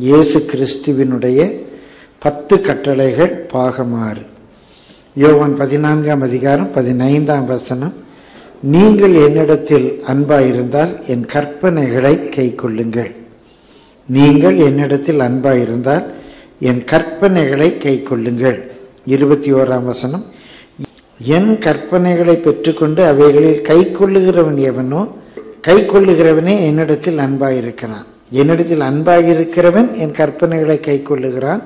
இயேசு கிறிஸ்துவினுடைய பத்து கட்டளைகள் பாகமாறு யோவான் பதினான்காம் அதிகாரம் பதினைந்தாம் வசனம் நீங்கள் என்னிடத்தில் அன்பாயிருந்தால் என் கற்பனைகளை கை கொள்ளுங்கள் நீங்கள் என்னிடத்தில் அன்பாயிருந்தால் என் கற்பனைகளை கை கொள்ளுங்கள் இருபத்தி ஓராம் வசனம் என் கற்பனைகளை பெற்றுக்கொண்டு அவைகளில் கை கொள்ளுகிறவன் எவனோ கை கொள்ளுகிறவனே என்னிடத்தில் அன்பாயிருக்கிறான் என்னிடத்தில் அன்பாயிருக்கிறவன் என் கற்பனைகளை கை கொள்ளுகிறான்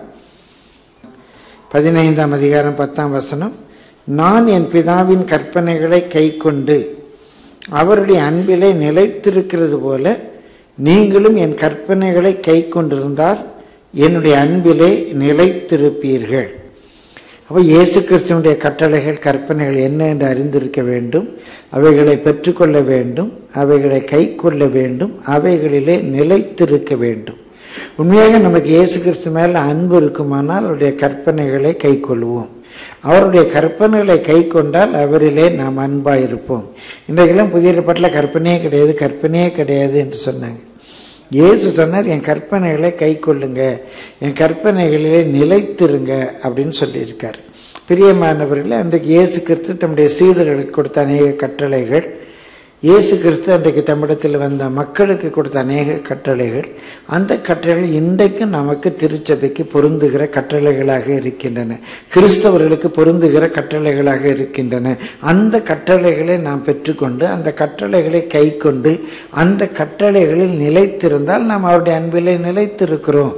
பதினைந்தாம் அதிகாரம் பத்தாம் வசனம் நான் என் பிதாவின் கற்பனைகளை கை கொண்டு அவருடைய அன்பிலே நிலைத்திருக்கிறது போல நீங்களும் என் கற்பனைகளை கை கொண்டிருந்தால் என்னுடைய அன்பிலே நிலைத்திருப்பீர்கள் அப்போ இயேசு கிறிஸ்துவனுடைய கட்டளைகள் கற்பனைகள் என்ன என்று அறிந்திருக்க வேண்டும் அவைகளை பெற்றுக்கொள்ள வேண்டும் அவைகளை கை கொள்ள வேண்டும் அவைகளிலே நிலைத்திருக்க வேண்டும் உண்மையாக நமக்கு இயேசு கிறிஸ்து மேல அன்பு இருக்குமானால் அவருடைய கற்பனைகளை கை கொள்வோம் அவருடைய கற்பனைகளை கை கொண்டால் அவரிலே நாம் அன்பாக இருப்போம் இன்றைக்கெல்லாம் புதிய ஏற்பாட்டில் கற்பனையே கிடையாது கற்பனையே கிடையாது என்று சொன்னாங்க இயேசு சொன்னார் என் கற்பனைகளை கை கொள்ளுங்க என் கற்பனைகளிலே நிலைத்திருங்க அப்படின்னு சொல்லியிருக்கார் பிரியமானவர்களே அன்றைக்கு இயேசு கிறிஸ்து தம்முடைய சீடர்களுக்கு கொடுத்த அநேக கட்டளைகள் இயேசு கிறிஸ்து அன்றைக்கு தமிழத்தில் வந்த மக்களுக்கு கொடுத்த அநேக கட்டளைகள் அந்த கட்டளைகள் இன்றைக்கும் நமக்கு திருச்சபைக்கு பொருந்துகிற கட்டளைகளாக இருக்கின்றன கிறிஸ்தவர்களுக்கு பொருந்துகிற கட்டளைகளாக இருக்கின்றன அந்த கட்டளைகளை நாம் பெற்றுக்கொண்டு அந்த கட்டளைகளை கை கொண்டு அந்த கட்டளைகளில் நிலைத்திருந்தால் நாம் அவருடைய அன்பிலே நிலைத்திருக்கிறோம்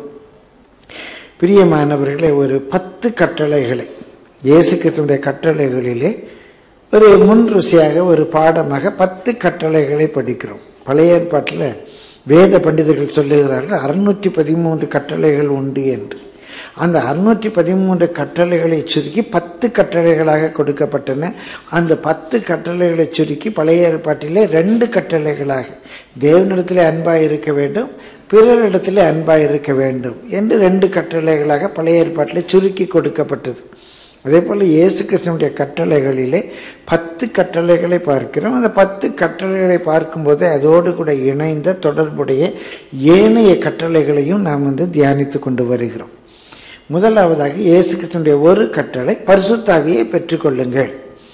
பிரியமானவர்களே ஒரு பத்து கட்டளைகளை இயேசு கிறிஸ்துடைய கட்டளைகளிலே ஒரு முன் ருசியாக ஒரு பாடமாக பத்து கட்டளைகளை படிக்கிறோம் பழைய ஏற்பாட்டில் வேத பண்டிதர்கள் சொல்லுகிறார்கள் அறுநூற்றி பதிமூன்று கட்டளைகள் உண்டு என்று அந்த அறுநூற்றி பதிமூன்று கட்டளைகளை சுருக்கி பத்து கட்டளைகளாக கொடுக்கப்பட்டன அந்த பத்து கட்டளைகளை சுருக்கி பழைய ஏற்பாட்டிலே ரெண்டு கட்டளைகளாக தேவனிடத்திலே அன்பாக இருக்க வேண்டும் பிறரிடத்திலே அன்பாக இருக்க வேண்டும் என்று ரெண்டு கட்டளைகளாக பழைய ஏற்பாட்டிலே சுருக்கி கொடுக்கப்பட்டது அதே போல் இயேசு கிருஷ்ணனுடைய கட்டளைகளிலே பத்து கட்டளைகளை பார்க்கிறோம் அந்த பத்து கட்டளைகளை பார்க்கும்போது அதோடு கூட இணைந்த தொடர்புடைய ஏனைய கட்டளைகளையும் நாம் வந்து தியானித்து கொண்டு வருகிறோம் முதலாவதாக இயேசு கிறிஸ்துடைய ஒரு கட்டளை பரிசுத்தாவியை பெற்றுக்கொள்ளுங்கள்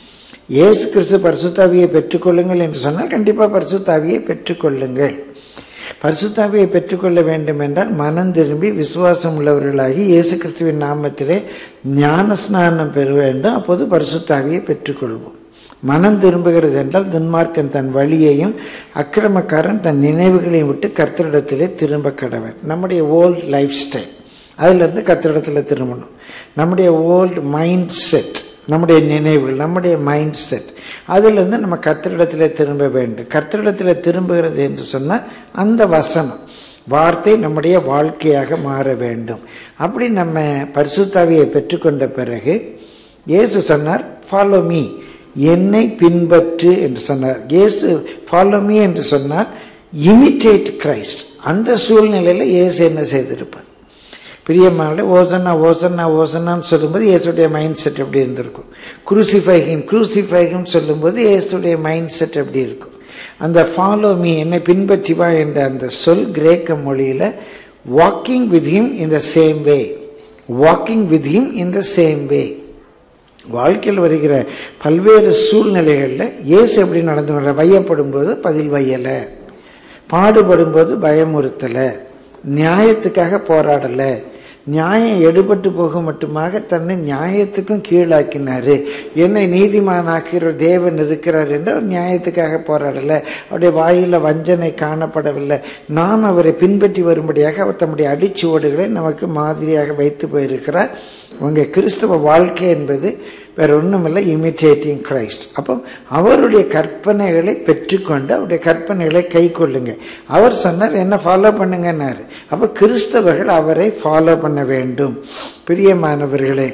இயேசு கிறிஸ்து பரிசுத்தாவியை பெற்றுக்கொள்ளுங்கள் என்று சொன்னால் கண்டிப்பாக பரிசுத்தாவியை பெற்றுக்கொள்ளுங்கள் பரிசுத்தாவியை பெற்றுக்கொள்ள வேண்டும் என்றால் மனம் திரும்பி விசுவாசம் உள்ளவர்களாகி இயேசு கிறிஸ்துவின் நாமத்திலே ஞான ஸ்நானம் பெற வேண்டும் அப்போது பரிசுத்தாவியை பெற்றுக்கொள்வோம் மனம் திரும்புகிறது என்றால் துன்மார்க்கன் தன் வழியையும் அக்கிரமக்காரன் தன் நினைவுகளையும் விட்டு கர்த்தரிடத்திலே திரும்ப கடவன் நம்முடைய ஓல்ட் லைஃப் ஸ்டைல் அதிலிருந்து கர்த்தரிடத்தில் திரும்பணும் நம்முடைய ஓல்டு மைண்ட் செட் நம்முடைய நினைவுகள் நம்முடைய மைண்ட் செட் அதிலிருந்து நம்ம கர்த்தரிடத்தில் திரும்ப வேண்டும் கர்த்தரிடத்தில் திரும்புகிறது என்று சொன்னால் அந்த வசனம் வார்த்தை நம்முடைய வாழ்க்கையாக மாற வேண்டும் அப்படி நம்ம பரிசுத்தாவியை பெற்றுக்கொண்ட பிறகு இயேசு சொன்னார் ஃபாலோ மீ என்னை பின்பற்று என்று சொன்னார் இயேசு ஃபாலோ மீ என்று சொன்னார் இமிட்டேட் கிரைஸ்ட் அந்த சூழ்நிலையில் இயேசு என்ன செய்திருப்பார் பிரியமான ஓசனா ஓசனா ஓசனான்னு சொல்லும்போது இயேசுடைய மைண்ட் செட் எப்படி இருந்திருக்கும் குரூசிஃபைகிம் குரூசிஃபைகிம் சொல்லும்போது இயேசுடைய மைண்ட் செட் எப்படி இருக்கும் அந்த ஃபாலோ மீ என்னை பின்பற்றி வா என்ற அந்த சொல் கிரேக்க மொழியில் walking with him in the same way walking with him in the same way வாழ்க்கையில் வருகிற பல்வேறு சூழ்நிலைகளில் இயேசு எப்படி நடந்து வர வையப்படும் போது பதில் வையலை பாடுபடும் போது பயமுறுத்தலை நியாயத்துக்காக போராடலை நியாயம் எடுபட்டு போக மட்டுமாக தன்னை நியாயத்துக்கும் கீழாக்கினாரு என்னை நீதிமானாக்கிற தேவன் இருக்கிறார் என்று அவர் நியாயத்துக்காக போராடலை அவருடைய வாயில வஞ்சனை காணப்படவில்லை நாம் அவரை பின்பற்றி வரும்படியாக அவர் தம்முடைய அடிச்சுவடுகளை நமக்கு மாதிரியாக வைத்து போயிருக்கிறார் உங்கள் கிறிஸ்தவ வாழ்க்கை என்பது வேற ஒன்றுமில்லை இமிட்டேட்டிங் கிரைஸ்ட் அப்போ அவருடைய கற்பனைகளை பெற்றுக்கொண்டு அவருடைய கற்பனைகளை கை கொள்ளுங்க அவர் சொன்னார் என்ன ஃபாலோ பண்ணுங்கன்னாரு அப்போ கிறிஸ்தவர்கள் அவரை ஃபாலோ பண்ண வேண்டும் பிரியமானவர்களே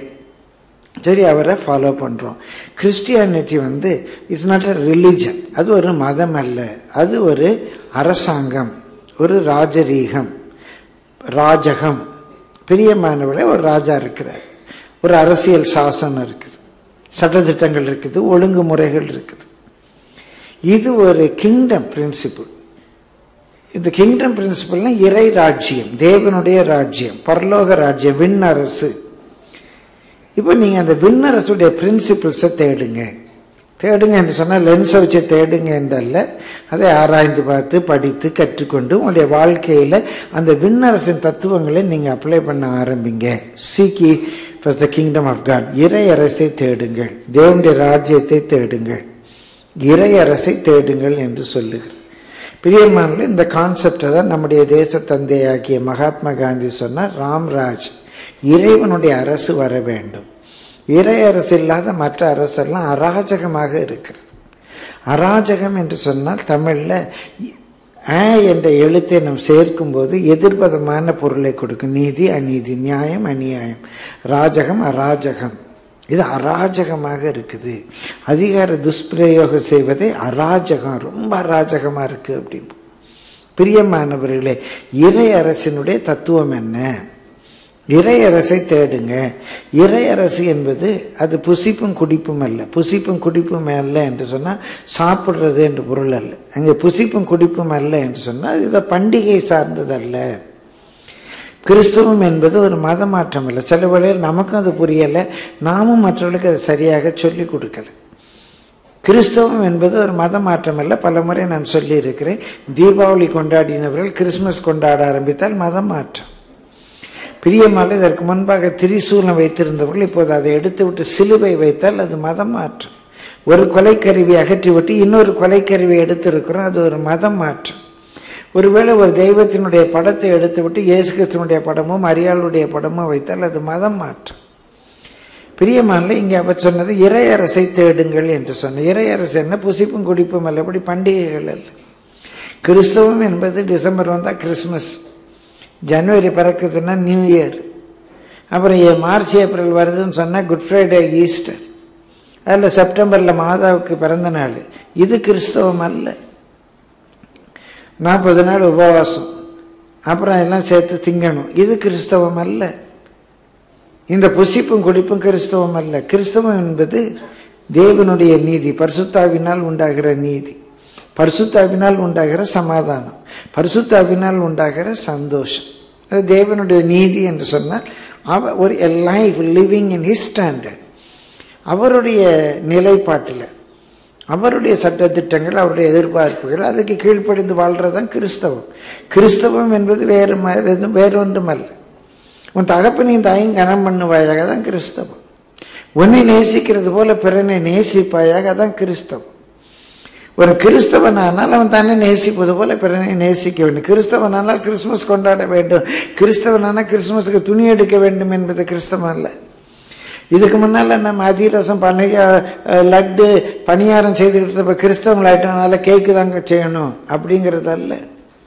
சரி அவரை ஃபாலோ பண்ணுறோம் கிறிஸ்டியானிட்டி வந்து இட்ஸ் நாட் அ ரிலிஜன் அது ஒரு மதம் அல்ல அது ஒரு அரசாங்கம் ஒரு ராஜரீகம் ராஜகம் பிரியமானவர்களே ஒரு ராஜா இருக்கிறார் ஒரு அரசியல் சாசனம் இருக்குது சட்டத்திட்டங்கள் இருக்குது ஒழுங்குமுறைகள் இருக்குது இது ஒரு கிங்டம் பிரின்சிபிள் இந்த கிங்டம் பிரின்சிபல்னா இறை ராஜ்யம் தேவனுடைய ராஜ்யம் பரலோக ராஜ்யம் விண்ணரசு இப்போ நீங்கள் அந்த விண்ணரசுடைய பிரின்சிபிள்ஸை தேடுங்க தேடுங்க என்று சொன்னால் லென்ஸை வச்சு தேடுங்க என்றல்ல அதை ஆராய்ந்து பார்த்து படித்து கற்றுக்கொண்டு உங்களுடைய வாழ்க்கையில் அந்த விண்ணரசின் தத்துவங்களை நீங்கள் அப்ளை பண்ண ஆரம்பிங்க seek ye first the kingdom of God இறை அரசை தேடுங்கள் தேவனுடைய ராஜ்யத்தை தேடுங்கள் இறை அரசை தேடுங்கள் என்று சொல்லுங்கள் பிரியமானில் இந்த கான்செப்டை தான் நம்முடைய தேச தந்தையாகிய மகாத்மா காந்தி சொன்னார் ராம்ராஜ் இறைவனுடைய அரசு வர வேண்டும் இறை அரசு இல்லாத மற்ற அரசெல்லாம் அராஜகமாக இருக்கிறது அராஜகம் என்று சொன்னால் தமிழில் ஆ என்ற எழுத்தை நாம் சேர்க்கும்போது எதிர்பதமான பொருளை கொடுக்கும் நீதி அநீதி நியாயம் அநியாயம் ராஜகம் அராஜகம் இது அராஜகமாக இருக்குது அதிகார துஷ்பிரயோகம் செய்வதே அராஜகம் ரொம்ப அராஜகமாக இருக்குது அப்படின்னு பிரியமானவர்களே இறை அரசினுடைய தத்துவம் என்ன இறை அரசை தேடுங்க இறை அரசு என்பது அது புசிப்பும் குடிப்பும் அல்ல புசிப்பும் குடிப்பும் அல்ல என்று சொன்னால் சாப்பிட்றது என்று பொருள் அல்ல அங்கே புசிப்பும் குடிப்பும் அல்ல என்று சொன்னால் இது பண்டிகை சார்ந்ததல்ல கிறிஸ்துவம் என்பது ஒரு மத மாற்றம் இல்லை சில வேளையில் நமக்கும் அது புரியலை நாமும் மற்றவர்களுக்கு அதை சரியாக சொல்லிக் கொடுக்கல கிறிஸ்தவம் என்பது ஒரு மத மாற்றம் அல்ல பல முறை நான் சொல்லி இருக்கிறேன் தீபாவளி கொண்டாடினவர்கள் கிறிஸ்மஸ் கொண்டாட ஆரம்பித்தால் மதம் மாற்றம் பிரியமால இதற்கு முன்பாக திரிசூலம் வைத்திருந்தவர்கள் இப்போது அதை எடுத்துவிட்டு சிலுவை வைத்தால் அது மதம் மாற்றம் ஒரு கொலைக்கருவி அகற்றிவிட்டு இன்னொரு கொலைக்கருவி எடுத்திருக்கிறோம் அது ஒரு மதம் மாற்றம் ஒருவேளை ஒரு தெய்வத்தினுடைய படத்தை எடுத்துவிட்டு இயேசு கிறிஸ்தனுடைய படமும் அரியாளுடைய படமும் வைத்தால் அது மதம் மாற்றம் பிரியமானில் இங்கே அவர் சொன்னது இறையரசை தேடுங்கள் என்று சொன்ன இறையரசு என்ன புசிப்பும் குடிப்பும் அல்லபடி பண்டிகைகள் அல்ல கிறிஸ்தவம் என்பது டிசம்பர் வந்தால் கிறிஸ்மஸ் ஜனவரி பிறக்குதுன்னா நியூ இயர் அப்புறம் மார்ச் ஏப்ரல் வருதுன்னு சொன்னால் குட் ஃப்ரைடே ஈஸ்டர் அதில் செப்டம்பரில் மாதாவுக்கு பிறந்த நாள் இது கிறிஸ்தவம் அல்ல நாற்பது நாள் உபவாசம் அப்புறம் எல்லாம் சேர்த்து திங்கணும் இது கிறிஸ்தவம் அல்ல இந்த புசிப்பும் குடிப்பும் கிறிஸ்தவம் அல்ல கிறிஸ்தவம் என்பது தேவனுடைய நீதி பரிசுத்தாவினால் உண்டாகிற நீதி பரிசுத்தாவினால் உண்டாகிற சமாதானம் பரிசுத்தாவினால் உண்டாகிற சந்தோஷம் அது தேவனுடைய நீதி என்று சொன்னால் அவ ஒரு a life living in his standard அவருடைய நிலைப்பாட்டில் அவருடைய சட்டத்திட்டங்கள் அவருடைய எதிர்பார்ப்புகள் அதுக்கு கீழ்ப்படிந்து வாழ்கிறது தான் கிறிஸ்தவம் கிறிஸ்தவம் என்பது வேறு வேறொன்றும் அல்ல உன் தகப்பனையும் தாயும் கனம் பண்ணுவாயாக தான் கிறிஸ்தவம் உன்னை நேசிக்கிறது போல பிறனை நேசிப்பாயாக தான் கிறிஸ்தவம் ஒரு கிறிஸ்தவன் ஆனால் அவன் தன்னை நேசிப்பது போல பிறனை நேசிக்க வேண்டும் கிறிஸ்தவனானால் கிறிஸ்துமஸ் கொண்டாட வேண்டும் கிறிஸ்தவனானால் கிறிஸ்துமஸுக்கு துணி எடுக்க வேண்டும் என்பது கிறிஸ்தவம் அல்ல இதுக்கு முன்னால் நம்ம அதிரசம் பனைய லட்டு பணியாரம் செய்துக்கிட்டு இருந்த கிறிஸ்தவங்களாயிட்டனால கேக்கு தாங்க செய்யணும் அப்படிங்கிறது அல்ல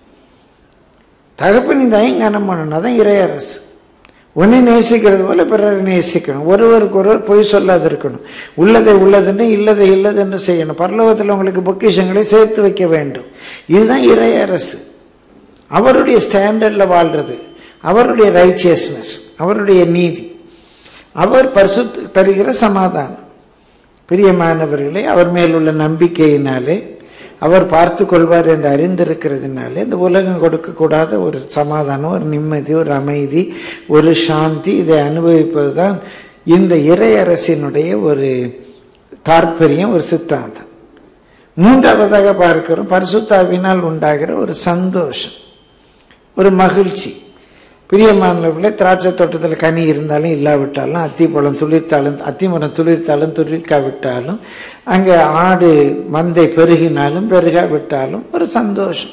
தகப்பனின் தயம் கனம் பண்ணணும் அதான் இறையரசு உன்னை நேசிக்கிறது போல பிறரை நேசிக்கணும் ஒருவருக்கு ஒருவர் பொய் சொல்லாது இருக்கணும் உள்ளதை உள்ளதுன்னு இல்லதை இல்லதென்று செய்யணும் பரலோகத்தில் உங்களுக்கு பொக்கிஷங்களை சேர்த்து வைக்க வேண்டும் இதுதான் இறையரசு அவருடைய ஸ்டாண்டர்டில் வாழ்றது அவருடைய ரைச்சியஸ்னஸ் அவருடைய நீதி அவர் பரிசு தருகிற சமாதானம் பிரியமானவர்களே அவர் மேலுள்ள நம்பிக்கையினாலே அவர் பார்த்து கொள்வார் என்று அறிந்திருக்கிறதுனாலே இந்த உலகம் கொடுக்கக்கூடாத ஒரு சமாதானம் ஒரு நிம்மதி ஒரு அமைதி ஒரு சாந்தி இதை அனுபவிப்பது தான் இந்த இறையரசினுடைய ஒரு தாற்பயம் ஒரு சித்தாந்தம் மூன்றாவதாக பார்க்கிறோம் பரிசுத்தாவினால் உண்டாகிற ஒரு சந்தோஷம் ஒரு மகிழ்ச்சி பிரியமானவர்களே திராட்சை தோட்டத்தில் கனி இருந்தாலும் இல்லாவிட்டாலும் அத்திப்பழம் துளிர்த்தாலும் அத்திமரம் துளிர்த்தாலும் துளிர்க்காவிட்டாலும் அங்கே ஆடு மந்தை பெருகினாலும் பெருகாவிட்டாலும் ஒரு சந்தோஷம்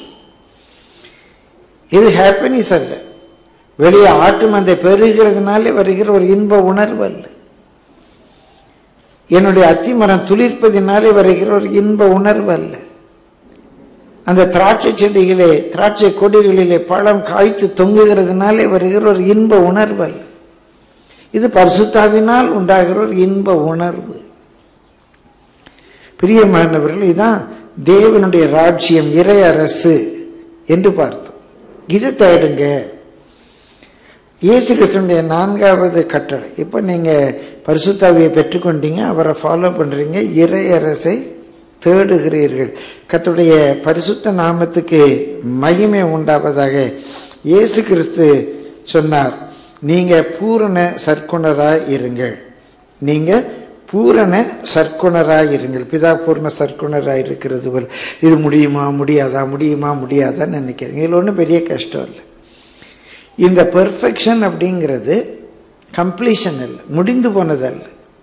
இது ஹாப்பினஸ் அல்ல வெளியே ஆட்டு மந்தை பெருகிறதுனாலே வருகிற ஒரு இன்ப உணர்வு அல்ல என்னுடைய அத்திமரம் துளிர்ப்பதினாலே வருகிற ஒரு இன்ப உணர்வு அல்ல அந்த திராட்சை செடிகளே திராட்சை கொடிகளிலே பழம் காய்த்து தொங்குகிறதுனாலே வருகிற ஒரு இன்ப உணர்வு அல்ல இது பரிசுத்தாவினால் உண்டாகிற ஒரு இன்ப உணர்வு பிரியமானவர்கள் இதுதான் தேவனுடைய ராஜ்யம் இறை அரசு என்று பார்த்தோம் இதை தேடுங்க இயேசு கிருஷ்ணனுடைய நான்காவது கட்டளை இப்போ நீங்கள் பரிசுத்தாவியை பெற்றுக்கொண்டீங்க அவரை ஃபாலோ பண்ணுறீங்க இறை அரசை தேடுகிறீர்கள் கர்த்தருடைய பரிசுத்த நாமத்துக்கு மகிமை உண்டாவதாக இயேசு கிறிஸ்து சொன்னார் நீங்க பூரண சர்க்குணராய் இருங்கள் நீங்க பூரண சர்க்குணராய் இருங்கள் பிதா பூர்ண சர்க்குணராய் இருக்கிறது போல் இது முடியுமா முடியாதா முடியுமா முடியாதான்னு நினைக்கிறேன் இதில் ஒன்றும் பெரிய கஷ்டம் இல்லை இந்த பெர்ஃபெக்ஷன் அப்படிங்கிறது கம்ப்ளீஷன் இல்லை முடிந்து போனதல்ல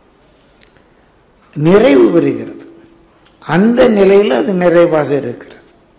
நிறைவு பெறுகிறது அந்த நிலையில் அது நிறைவாக இருக்கிறது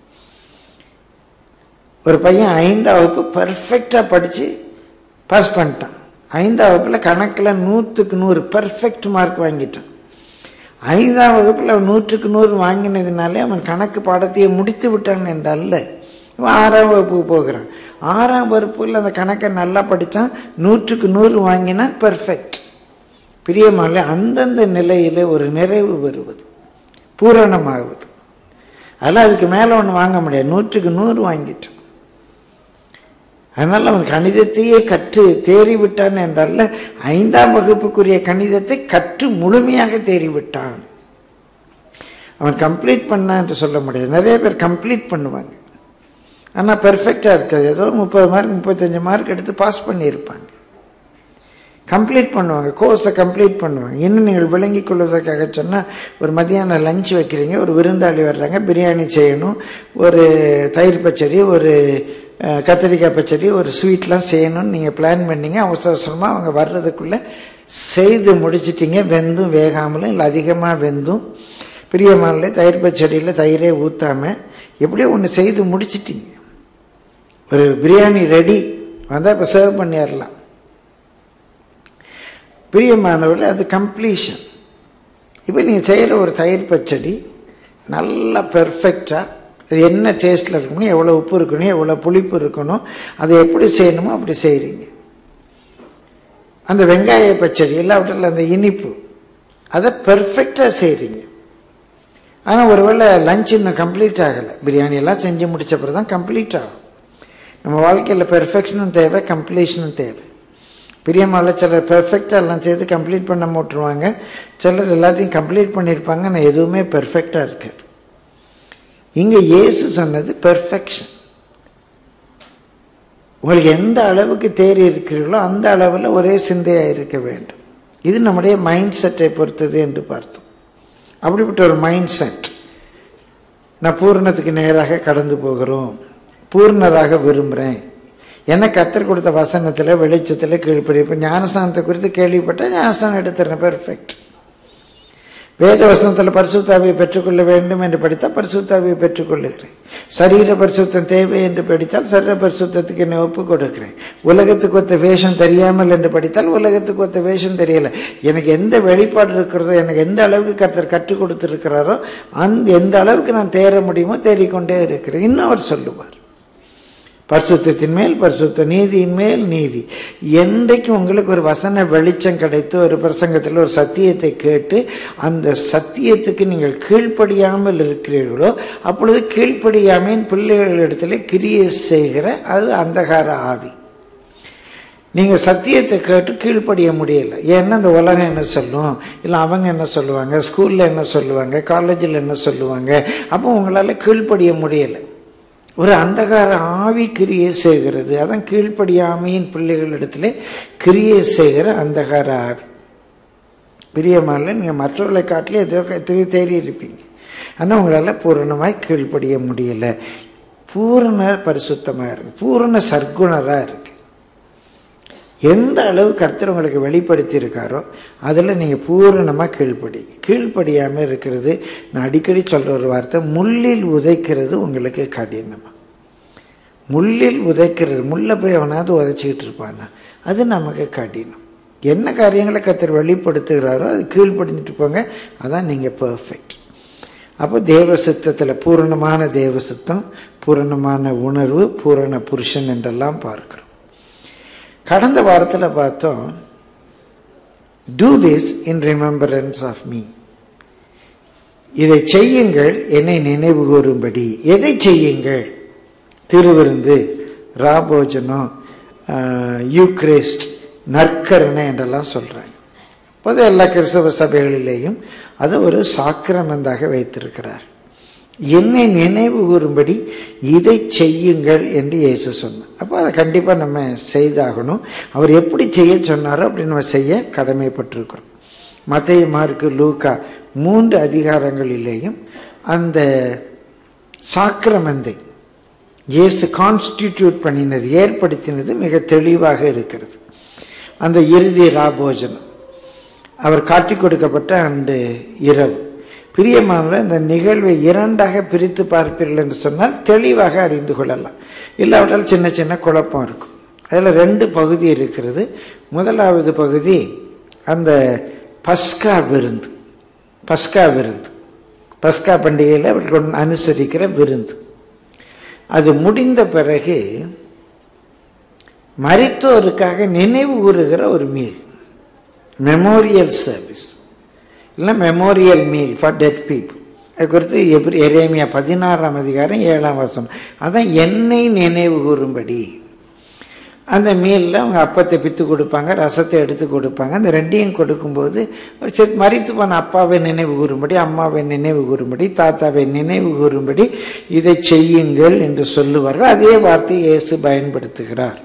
ஒரு பையன் ஐந்தாம் வகுப்பு பர்ஃபெக்டாக படித்து பாஸ் பண்ணிட்டான் ஐந்தாம் வகுப்பில் கணக்கில் நூற்றுக்கு நூறு பர்ஃபெக்ட் மார்க் வாங்கிட்டான் ஐந்தாம் வகுப்பில் அவன் நூற்றுக்கு நூறு வாங்கினதுனாலே அவன் கணக்கு பாடத்தையே முடித்து விட்டான் என்றல்ல இவன் ஆறாம் வகுப்புக்கு போகிறான் ஆறாம் வகுப்பில் அந்த கணக்கை நல்லா படித்தான் நூற்றுக்கு நூறு வாங்கினான் பர்ஃபெக்ட் பிரியமாலே அந்தந்த நிலையில் ஒரு நிறைவு வருவது பூரணமாகுவது அதெல்லாம் அதுக்கு மேலே ஒன்று வாங்க முடியாது நூற்றுக்கு நூறு வாங்கிட்டான் அதனால் அவன் கணிதத்தையே கற்று தேறிவிட்டான் என்றல்ல ஐந்தாம் வகுப்புக்குரிய கணிதத்தை கற்று முழுமையாக தேறிவிட்டான் அவன் கம்ப்ளீட் பண்ணான் என்று சொல்ல முடியாது நிறைய பேர் கம்ப்ளீட் பண்ணுவாங்க ஆனால் பெர்ஃபெக்டாக இருக்காது ஏதோ முப்பது மார்க் முப்பத்தஞ்சு மார்க் எடுத்து பாஸ் பண்ணியிருப்பாங்க கம்ப்ளீட் பண்ணுவாங்க கோர்ஸை கம்ப்ளீட் பண்ணுவாங்க இன்னும் நீங்கள் விளங்கிக் கொள்வதற்காக சொன்னால் ஒரு மதியானம் லஞ்ச் வைக்கிறீங்க ஒரு விருந்தாளி வர்றாங்க பிரியாணி செய்யணும் ஒரு தயிர் பச்சடி ஒரு அஹ், கத்திரிக்காய் பச்சடி ஒரு ஸ்வீட்லாம் செய்யணும்னு நீங்கள் பிளான் பண்ணீங்க அவசர அவசரமாக அவங்க வர்றதுக்குள்ளே செய்து முடிச்சிட்டீங்க வெந்தும் வேகாமலும் இல்லை அதிகமாக வெந்தும் பிரியமானல தயிர் பச்சடியில் தயிரே ஊற்றாமல் எப்படியோ ஒன்று செய்து முடிச்சிட்டீங்க ஒரு பிரியாணி ரெடி வந்தால் இப்போ சர்வ் பண்ணிடலாம் பிரியமானவர்களே அது கம்ப்ளீஷன் இப்போ நீங்கள் செய்கிற ஒரு தயிர் பச்சடி நல்லா பெர்ஃபெக்டாக அது என்ன டேஸ்ட்டில் இருக்கணும் எவ்வளோ உப்பு இருக்கணும் எவ்வளோ புளிப்பு இருக்கணும் அதை எப்படி செய்யணுமோ அப்படி செய்கிறீங்க அந்த வெங்காய பச்சடி இல்லாவிட்டால் அந்த இனிப்பு அதை பெர்ஃபெக்டாக செய்கிறீங்க ஆனால் ஒருவேளை லஞ்ச் இன்னும் கம்ப்ளீட் ஆகலை பிரியாணி எல்லாம் செஞ்சு முடிச்ச பிறகு தான் கம்ப்ளீட் ஆகும் நம்ம வாழ்க்கையில் பெர்ஃபெக்ஷனும் தேவை கம்ப்ளீஷனும் தேவை பிரியமால சிலர் பெர்ஃபெக்டாக எல்லாம் செய்து கம்ப்ளீட் பண்ண போட்டுருவாங்க சிலர் எல்லாத்தையும் கம்ப்ளீட் பண்ணியிருப்பாங்க ஆனால் எதுவுமே பெர்ஃபெக்டாக இருக்காது இங்கே இயேசு சொன்னது பெர்ஃபெக்ஷன் உங்களுக்கு எந்த அளவுக்கு தேறி இருக்கிறீர்களோ அந்த அளவில் ஒரே சிந்தையாக இருக்க வேண்டும் இது நம்முடைய மைண்ட் செட்டை பொறுத்தது என்று பார்த்தோம் அப்படிப்பட்ட ஒரு மைண்ட் செட் நான் பூரணத்துக்கு நேராக கடந்து போகிறோம் பூர்ணராக விரும்புகிறேன் எனக்கு கத்தர் கொடுத்த வசனத்தில் வெளிச்சத்தில் கீழ்ப்படி இப்போ ஞானஸ்தானத்தை குறித்து கேள்விப்பட்டால் ஞானஸ்தானம் எடுத்துறேன் பெர்ஃபெக்ட் வேத வசனத்தில் பரிசுத்தாவியை பெற்றுக்கொள்ள வேண்டும் என்று படித்தால் பரிசுத்தாவியை பெற்றுக்கொள்ளுகிறேன் சரீர பரிசுத்தம் தேவை என்று படித்தால் சரீர பரிசுத்தத்துக்கு என்னை ஒப்பு கொடுக்கிறேன் உலகத்துக்கு ஒத்த வேஷம் தெரியாமல் என்று படித்தால் உலகத்துக்கு ஒத்த வேஷம் தெரியல எனக்கு எந்த வெளிப்பாடு இருக்கிறதோ எனக்கு எந்த அளவுக்கு கர்த்தர் கற்றுக் கொடுத்துருக்கிறாரோ அந்த எந்த அளவுக்கு நான் தேர முடியுமோ தேறிக்கொண்டே இருக்கிறேன் இன்னும் அவர் சொல்லுவார் பரிசுத்தத்தின் மேல் பரிசுத்த நீதியின் மேல் நீதி என்றைக்கு உங்களுக்கு ஒரு வசன வெளிச்சம் கிடைத்து ஒரு பிரசங்கத்தில் ஒரு சத்தியத்தை கேட்டு அந்த சத்தியத்துக்கு நீங்கள் கீழ்ப்படியாமல் இருக்கிறீர்களோ அப்பொழுது கீழ்ப்படியாமையின் பிள்ளைகளிடத்தில் கிரியை செய்கிற அது அந்தகார ஆவி நீங்கள் சத்தியத்தை கேட்டு கீழ்ப்படிய முடியலை ஏன்னா இந்த உலகம் என்ன சொல்லும் இல்லை அவங்க என்ன சொல்லுவாங்க ஸ்கூலில் என்ன சொல்லுவாங்க காலேஜில் என்ன சொல்லுவாங்க அப்போ உங்களால் கீழ்ப்படிய முடியலை ஒரு அந்தகார ஆவி கிரியை செய்கிறது அதான் கீழ்ப்படியாமையின் பிள்ளைகளிடத்துல கிரியை செய்கிற அந்தகார ஆவி பிரியமான நீங்கள் மற்றவர்களை காட்டிலே ஏதோ திரு தேறி இருப்பீங்க ஆனால் உங்களால் பூரணமாய் கீழ்ப்படிய முடியலை பூரண பரிசுத்தமாக இருக்கு பூரண சர்க்குணராக இருக்கு எந்த அளவு கர்த்தர் உங்களுக்கு வெளிப்படுத்தி இருக்காரோ அதில் நீங்கள் பூரணமாக கீழ்ப்படி கீழ்ப்படியாமல் இருக்கிறது நான் அடிக்கடி சொல்கிற ஒரு வார்த்தை முள்ளில் உதைக்கிறது உங்களுக்கு கடினமாக முள்ளில் உதைக்கிறது முள்ளை போய் அவனாவது உதைச்சிக்கிட்டு இருப்பானா அது நமக்கு கடினம் என்ன காரியங்களை கர்த்தர் வெளிப்படுத்துகிறாரோ அது கீழ்ப்படிஞ்சிட்டு போங்க அதான் நீங்கள் பர்ஃபெக்ட் அப்போ தேவ சித்தத்தில் பூரணமான தேவ சித்தம் பூரணமான உணர்வு பூரண புருஷன் என்றெல்லாம் பார்க்கிறோம் கடந்த வாரத்தில் பார்த்தோம் do this in remembrance of me இதை செய்யுங்கள் என்னை நினைவு கூறும்படி எதை செய்யுங்கள் திருவிருந்து ராபோஜனம் யூக்ரிஸ்ட் நற்கருணை என்றெல்லாம் சொல்கிறாங்க பொது எல்லா கிறிஸ்தவ சபைகளிலேயும் அதை ஒரு சாக்கிரமந்தாக வைத்திருக்கிறார் என்னை நினைவு கூறும்படி இதை செய்யுங்கள் என்று இயேசு சொன்னார் அப்போ அதை கண்டிப்பாக நம்ம செய்தாகணும் அவர் எப்படி செய்ய சொன்னாரோ அப்படி நம்ம செய்ய கடமைப்பட்டிருக்கிறோம் மத்திய மார்க்கு லூக்கா மூன்று அதிகாரங்களிலேயும் அந்த சாக்கிரமந்தை இயேசு கான்ஸ்டிடியூட் பண்ணினது ஏற்படுத்தினது மிக தெளிவாக இருக்கிறது அந்த இறுதி ராபோஜனம் அவர் காட்டி கொடுக்கப்பட்ட அந்த இரவு பிரியமான இந்த நிகழ்வை இரண்டாக பிரித்து பார்ப்பீர்கள் என்று சொன்னால் தெளிவாக அறிந்து கொள்ளலாம் இல்லாவிட்டால் சின்ன சின்ன குழப்பம் இருக்கும் அதில் ரெண்டு பகுதி இருக்கிறது முதலாவது பகுதி அந்த பஸ்கா விருந்து பஸ்கா விருந்து பஸ்கா பண்டிகையில் அவர்கள் அனுசரிக்கிற விருந்து அது முடிந்த பிறகு மரித்தோருக்காக நினைவு கூறுகிற ஒரு மீல் மெமோரியல் சர்வீஸ் இல்லை memorial meal for dead people அது குறித்து எப்படி எரேமியா பதினாறாம் அதிகாரம் ஏழாம் வருஷம் அதான் என்னை நினைவு கூறும்படி அந்த மீலில் அவங்க அப்பத்தை பித்து கொடுப்பாங்க ரசத்தை எடுத்து கொடுப்பாங்க அந்த ரெண்டையும் கொடுக்கும்போது சரி மறித்து போன அப்பாவை நினைவு கூறும்படி அம்மாவை நினைவு கூறும்படி தாத்தாவை நினைவு கூறும்படி இதை செய்யுங்கள் என்று சொல்லுவார்கள் அதே வார்த்தையை இயேசு பயன்படுத்துகிறார்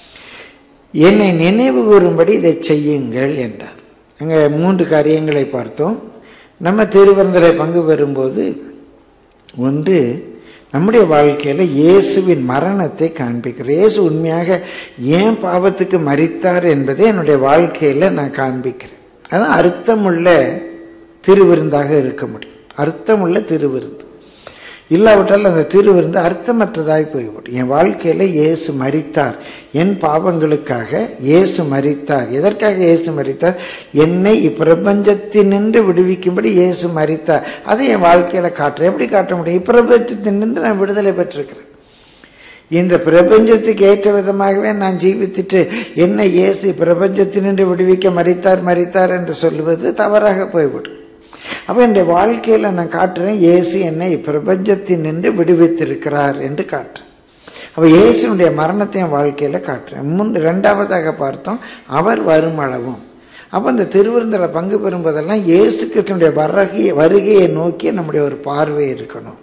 என்னை நினைவு கூறும்படி இதை செய்யுங்கள் என்றார் அங்கே மூன்று காரியங்களை பார்த்தோம் நம்ம திருவருந்தலை பங்கு பெறும்போது ஒன்று நம்முடைய வாழ்க்கையில் இயேசுவின் மரணத்தை காண்பிக்கிறோம் இயேசு உண்மையாக ஏன் பாவத்துக்கு மறித்தார் என்பதை என்னுடைய வாழ்க்கையில் நான் காண்பிக்கிறேன் அதான் அர்த்தமுள்ள திருவிருந்தாக இருக்க முடியும் அர்த்தமுள்ள திருவிருந்து இல்லாவிட்டால் அந்த திருவிருந்து அர்த்தமற்றதாய் போய்விடும் என் வாழ்க்கையில் இயேசு மறித்தார் என் பாவங்களுக்காக இயேசு மறித்தார் எதற்காக இயேசு மறித்தார் என்னை இப்பிரபஞ்சத்தினின்று விடுவிக்கும்படி இயேசு மறித்தார் அதை என் வாழ்க்கையில் காட்டுறேன் எப்படி காட்ட முடியும் இப்பிரபஞ்சத்தினின்று நான் விடுதலை பெற்றிருக்கிறேன் இந்த பிரபஞ்சத்துக்கு ஏற்ற விதமாகவே நான் ஜீவித்துட்டு என்னை இயேசு பிரபஞ்சத்தினின்று விடுவிக்க மறித்தார் மறித்தார் என்று சொல்லுவது தவறாக போய்விடும் அப்போ என்னுடைய வாழ்க்கையில் நான் காட்டுறேன் இயேசு என்னை பிரபஞ்சத்தின் நின்று விடுவித்திருக்கிறார் என்று காட்டுறேன் அப்போ இயேசுனுடைய மரணத்தை என் வாழ்க்கையில் காட்டுறேன் முன் ரெண்டாவதாக பார்த்தோம் அவர் வரும் அளவும் அப்போ இந்த திருவிருந்தில் பங்கு பெறும்போதெல்லாம் இயேசு கிருஷ்ணனுடைய வருகையை வருகையை நோக்கி நம்முடைய ஒரு பார்வை இருக்கணும்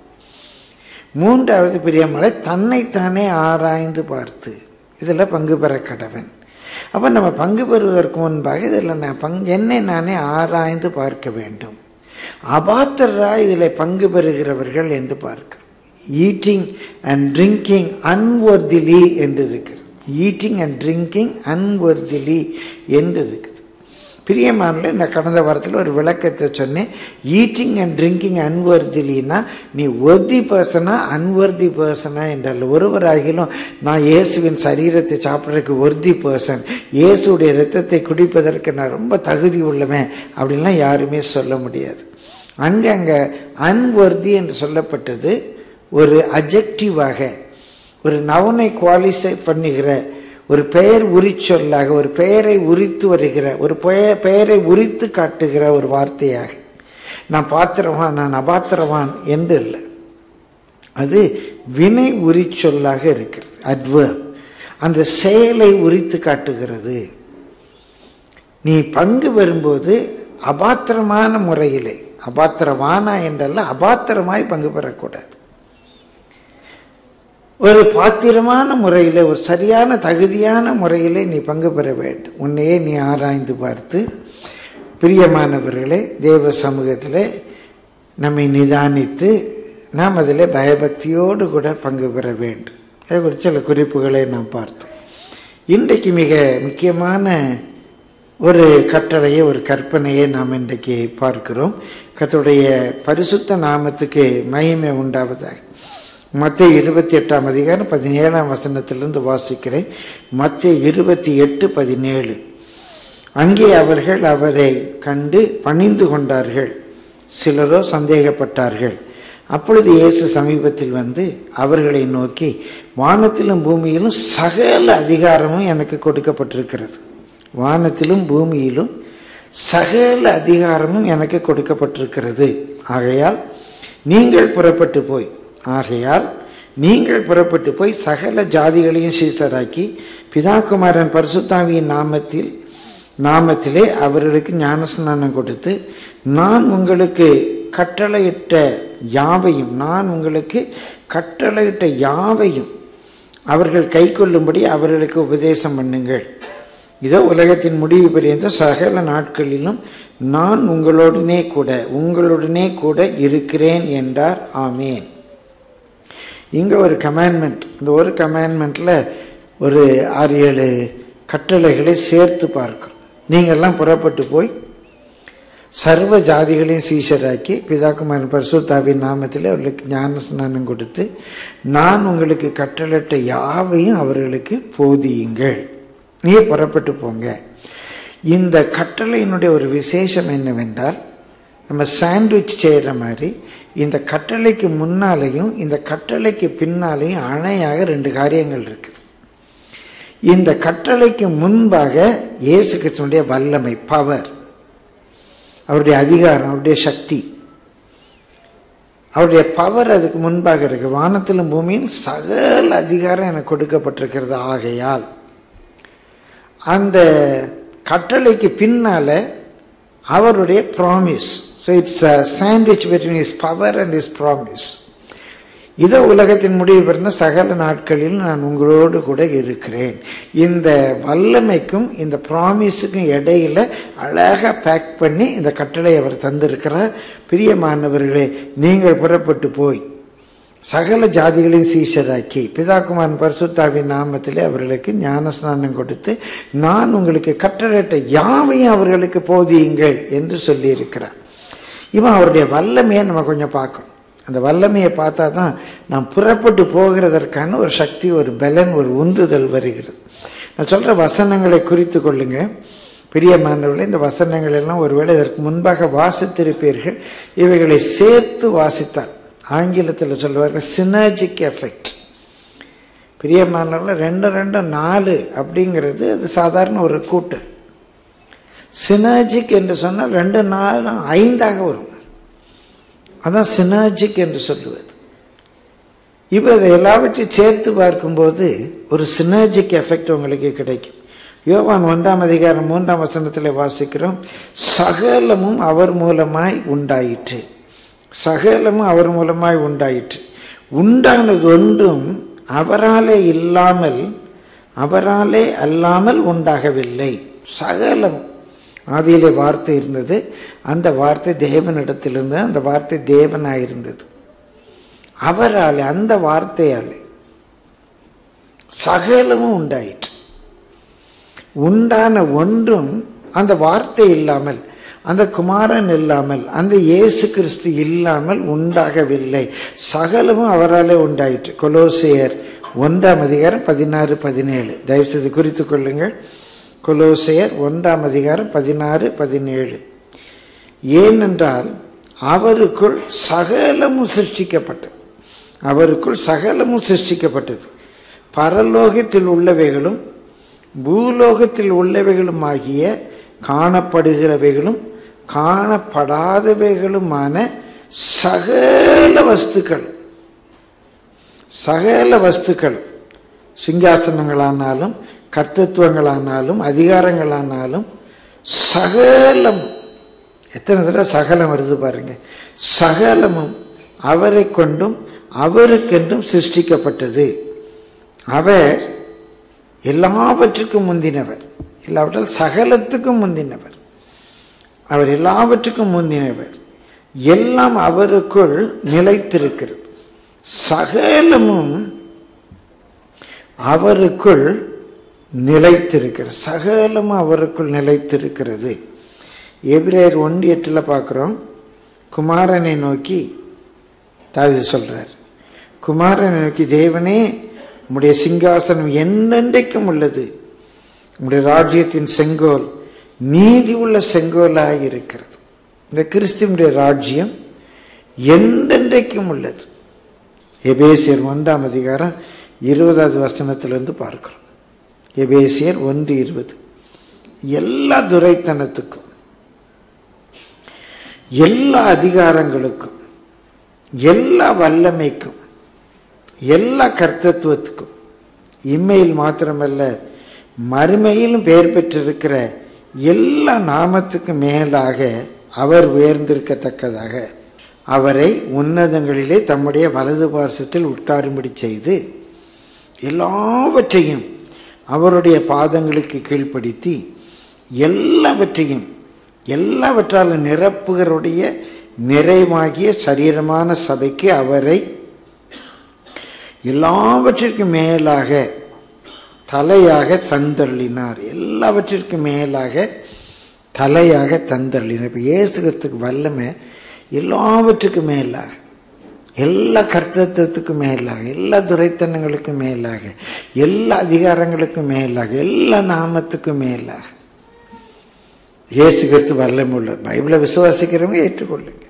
மூன்றாவது பிரியமலை தன்னைத்தானே ஆராய்ந்து பார்த்து இதில் பங்கு பெற கடவன் அப்போ நம்ம பங்கு பெறுவதற்கு முன்பாக இதில் நான் பங் என்னை நானே ஆராய்ந்து பார்க்க வேண்டும் அபாத்தரா இதில் பங்கு பெறுகிறவர்கள் என்று பார்க்கிறோம் ஈட்டிங் அண்ட் ட்ரிங்கிங் அன்வர்திலி என்று இருக்கிறது ஈட்டிங் அண்ட் ட்ரிங்கிங் அன்வர்திலி என்று இருக்குது பிரியமானில் நான் கடந்த வாரத்தில் ஒரு விளக்கத்தை சொன்னேன் ஈட்டிங் அண்ட் ட்ரிங்கிங் அன்வர்திலின்னா நீ ஒர்தி பர்சனா அன்வர்தி பர்சனா என்றால் ஒருவராகிலும் நான் இயேசுவின் சரீரத்தை சாப்பிட்றதுக்கு ஒர்தி பர்சன் இயேசுடைய ரத்தத்தை குடிப்பதற்கு நான் ரொம்ப தகுதி உள்ளவன் அப்படின்லாம் யாருமே சொல்ல முடியாது அங்கே அங்கே அன்வர்தி என்று சொல்லப்பட்டது ஒரு அஜெக்டிவாக ஒரு நவனை குவாலிஃபை பண்ணுகிற ஒரு பெயர் உரிச்சொல்லாக ஒரு பெயரை உரித்து வருகிற ஒரு பெயர் பெயரை உரித்து காட்டுகிற ஒரு வார்த்தையாக நான் பாத்திரவான் நான் அபாத்திரவான் என்று இல்லை அது வினை உரிச்சொல்லாக இருக்கிறது அட்வர்ப் அந்த செயலை உரித்து காட்டுகிறது நீ பங்கு வரும்போது அபாத்திரமான முறையிலே அபாத்திரவானா என்றல்ல அபாத்திரமாய் பங்கு பெறக்கூடாது ஒரு பாத்திரமான முறையில் ஒரு சரியான தகுதியான முறையில் நீ பங்கு பெற வேண்டும் உன்னையே நீ ஆராய்ந்து பார்த்து பிரியமானவர்களே தேவ சமூகத்தில் நம்மை நிதானித்து நாம் அதில் பயபக்தியோடு கூட பங்கு பெற வேண்டும் அதை குறித்து சில குறிப்புகளை நாம் பார்த்தோம் இன்றைக்கு மிக முக்கியமான ஒரு கட்டளையை ஒரு கற்பனையை நாம் இன்றைக்கு பார்க்கிறோம் கத்துடைய பரிசுத்த நாமத்துக்கு மகிமை உண்டாவதாக மத்திய இருபத்தி எட்டாம் அதிகாரம் பதினேழாம் வசனத்திலிருந்து வாசிக்கிறேன் மத்திய இருபத்தி எட்டு பதினேழு அங்கே அவர்கள் அவரை கண்டு பணிந்து கொண்டார்கள் சிலரோ சந்தேகப்பட்டார்கள் அப்பொழுது இயேசு சமீபத்தில் வந்து அவர்களை நோக்கி வானத்திலும் பூமியிலும் சகல அதிகாரமும் எனக்கு கொடுக்கப்பட்டிருக்கிறது வானத்திலும் பூமியிலும் சகல அதிகாரமும் எனக்கு கொடுக்கப்பட்டிருக்கிறது ஆகையால் நீங்கள் புறப்பட்டு போய் ஆகையால் நீங்கள் புறப்பட்டு போய் சகல ஜாதிகளையும் சீசராக்கி பிதாகுமாரன் பரிசுத்தாவியின் நாமத்தில் நாமத்திலே அவர்களுக்கு ஞானஸ்நானம் கொடுத்து நான் உங்களுக்கு கட்டளையிட்ட யாவையும் நான் உங்களுக்கு கட்டளையிட்ட யாவையும் அவர்கள் கைக்கொள்ளும்படி அவர்களுக்கு உபதேசம் பண்ணுங்கள் இதோ உலகத்தின் முடிவு பரியந்த சகல நாட்களிலும் நான் உங்களுடனே கூட உங்களுடனே கூட இருக்கிறேன் என்றார் ஆமேன் இங்கே ஒரு கமாண்ட்மெண்ட் இந்த ஒரு கமாண்ட்மெண்ட்டில் ஒரு ஆறு ஏழு கட்டளைகளை சேர்த்து பார்க்கிறோம் நீங்கள்லாம் புறப்பட்டு போய் சர்வ ஜாதிகளையும் சீஷராக்கி பிதாக்குமாரன் பரிசுத்தாவின் நாமத்தில் அவர்களுக்கு ஞான ஸ்நானம் கொடுத்து நான் உங்களுக்கு கட்டளிட்ட யாவையும் அவர்களுக்கு போதியுங்கள் நீ புறப்பட்டு போங்க இந்த கட்டளையினுடைய ஒரு விசேஷம் என்னவென்றால் நம்ம சாண்ட்விச் செய்கிற மாதிரி இந்த கட்டளைக்கு முன்னாலேயும் இந்த கட்டளைக்கு பின்னாலேயும் அணையாக ரெண்டு காரியங்கள் இருக்குது இந்த கட்டளைக்கு முன்பாக இயேசு கிறிஸ்துவனுடைய வல்லமை பவர் அவருடைய அதிகாரம் அவருடைய சக்தி அவருடைய பவர் அதுக்கு முன்பாக இருக்கு வானத்திலும் பூமியில் சகல அதிகாரம் எனக்கு கொடுக்கப்பட்டிருக்கிறது ஆகையால் அந்த கட்டளைக்கு பின்னால அவருடைய promise so it's a sandwich between is power and is promise இதோ உலகத்தின் முடிவு பிறந்த சகல நாட்களில் நான் உங்களோடு கூட இருக்கிறேன் இந்த வல்லமைக்கும் இந்த ப்ராமிஸுக்கும் இடையில அழகாக பேக் பண்ணி இந்த கட்டளை அவர் தந்திருக்கிறார் பிரியமானவர்களே நீங்கள் புறப்பட்டு போய் சகல ஜாதிகளையும் சீஷராக்கி பிதாகுமாரன் பரிசுத்தாவின் நாமத்திலே அவர்களுக்கு ஞானஸ்நானம் கொடுத்து நான் உங்களுக்கு கட்டளையிட்ட யாவையும் அவர்களுக்கு போதியுங்கள் என்று சொல்லியிருக்கிறார் இவன் அவருடைய வல்லமையை நம்ம கொஞ்சம் பார்க்கணும் அந்த வல்லமையை பார்த்தா தான் நாம் புறப்பட்டு போகிறதற்கான ஒரு சக்தி ஒரு பலன் ஒரு உந்துதல் வருகிறது நான் சொல்கிற வசனங்களை குறித்து கொள்ளுங்க பிரியமானவர்களே இந்த வசனங்கள் எல்லாம் ஒருவேளை இதற்கு முன்பாக வாசித்திருப்பீர்கள் இவைகளை சேர்த்து வாசித்தால் ஆங்கிலத்தில் சொல்லுவார்கள் சினர்ஜிக் எஃபெக்ட் பிரியமானவர்கள் ரெண்டு ரெண்டு நாலு அப்படிங்கிறது அது சாதாரண ஒரு கூட்டு சினர்ஜிக் என்று சொன்னால் ரெண்டு நாலு ஐந்தாக வரும் அதான் சினர்ஜிக் என்று சொல்லுவது இப்போ இதை எல்லாவற்றையும் சேர்த்து பார்க்கும்போது ஒரு சினர்ஜிக் எஃபெக்ட் உங்களுக்கு கிடைக்கும் யோவான் ஒன்றாம் அதிகாரம் மூன்றாம் வசனத்தில் வாசிக்கிறோம் சகலமும் அவர் மூலமாய் உண்டாயிற்று சகலமும் அவர் மூலமாய் உண்டாயிற்று உண்டானது ஒன்றும் அவராலே இல்லாமல் அவராலே அல்லாமல் உண்டாகவில்லை சகலமும் ஆதியிலே வார்த்தை இருந்தது அந்த வார்த்தை தேவனிடத்தில் இருந்தது அந்த வார்த்தை தேவனாயிருந்தது அவராலே அந்த வார்த்தையாலே சகலமும் உண்டாயிற்று உண்டான ஒன்றும் அந்த வார்த்தை இல்லாமல் அந்த குமாரன் இல்லாமல் அந்த இயேசு கிறிஸ்து இல்லாமல் உண்டாகவில்லை சகலமும் அவராலே உண்டாயிற்று கொலோசியர் ஒன்றாம் அதிகாரம் பதினாறு பதினேழு தயவுசெய்து குறித்து கொள்ளுங்கள் கொலோசையர் ஒன்றாம் அதிகாரம் பதினாறு பதினேழு ஏனென்றால் அவருக்குள் சகலமும் சிருஷ்டிக்கப்பட்டது அவருக்குள் சகலமும் சிருஷ்டிக்கப்பட்டது பரலோகத்தில் உள்ளவைகளும் பூலோகத்தில் உள்ளவைகளும் ஆகிய காணப்படுகிறவைகளும் காணப்படாதவைகளுமான சகல வஸ்துக்கள் சகல வஸ்துக்கள் சிங்காசனங்களானாலும் கர்த்தத்துவங்களானாலும் அதிகாரங்களானாலும் சகலம் எத்தனை தடவை சகலம் வருது பாருங்க சகலமும் அவரை கொண்டும் அவருக்கென்றும் சிருஷ்டிக்கப்பட்டது அவர் எல்லாவற்றுக்கும் முந்தினவர் இல்லாவிட்டால் சகலத்துக்கும் முந்தினவர் அவர் எல்லாவற்றுக்கும் முந்தினவர் எல்லாம் அவருக்குள் நிலைத்திருக்கிறது சகலமும் அவருக்குள் நிலைத்திருக்கிறது சகலமும் அவருக்குள் நிலைத்திருக்கிறது எபிரேயர் ஒன்று எட்டில் பார்க்குறோம் குமாரனை நோக்கி தாவித சொல்றார் குமாரனை நோக்கி தேவனே உம்முடைய சிங்காசனம் என்னென்றைக்கும் உள்ளது உம்முடைய ராஜ்யத்தின் செங்கோல் நீதி உள்ள செங்கோலாக இருக்கிறது இந்த கிறிஸ்துவனுடைய ராஜ்யம் என்றென்றைக்கும் உள்ளது எபேசியர் ஒன்றாம் அதிகாரம் இருபதாவது வசனத்திலிருந்து பார்க்கிறோம் எபேசியர் ஒன்று இருபது எல்லா துரைத்தனத்துக்கும் எல்லா அதிகாரங்களுக்கும் எல்லா வல்லமைக்கும் எல்லா கர்த்தத்துவத்துக்கும் இம்மையில் மாத்திரமல்ல மறுமையிலும் பெயர் பெற்றிருக்கிற எல்லா நாமத்துக்கு மேலாக அவர் உயர்ந்திருக்கத்தக்கதாக அவரை உன்னதங்களிலே தம்முடைய வலது பார்சத்தில் உட்காரும்படி செய்து எல்லாவற்றையும் அவருடைய பாதங்களுக்கு கீழ்ப்படுத்தி எல்லாவற்றையும் எல்லாவற்றாலும் நிரப்புகளுடைய நிறைவாகிய சரீரமான சபைக்கு அவரை எல்லாவற்றிற்கும் மேலாக தலையாக தந்தருளினார் எல்லாவற்றிற்கும் மேலாக தலையாக தந்தருளினார் இப்போ இயேசுகத்துக்கு வல்லமை எல்லாவற்றுக்கும் மேலாக எல்லா கர்த்தத்துவத்துக்கும் மேலாக எல்லா துரைத்தனங்களுக்கும் மேலாக எல்லா அதிகாரங்களுக்கும் மேலாக எல்லா நாமத்துக்கும் மேலாக இயேசு கிறிஸ்து வல்லமை உள்ள பைபிளை விசுவாசிக்கிறவங்க ஏற்றுக்கொள்ளுங்க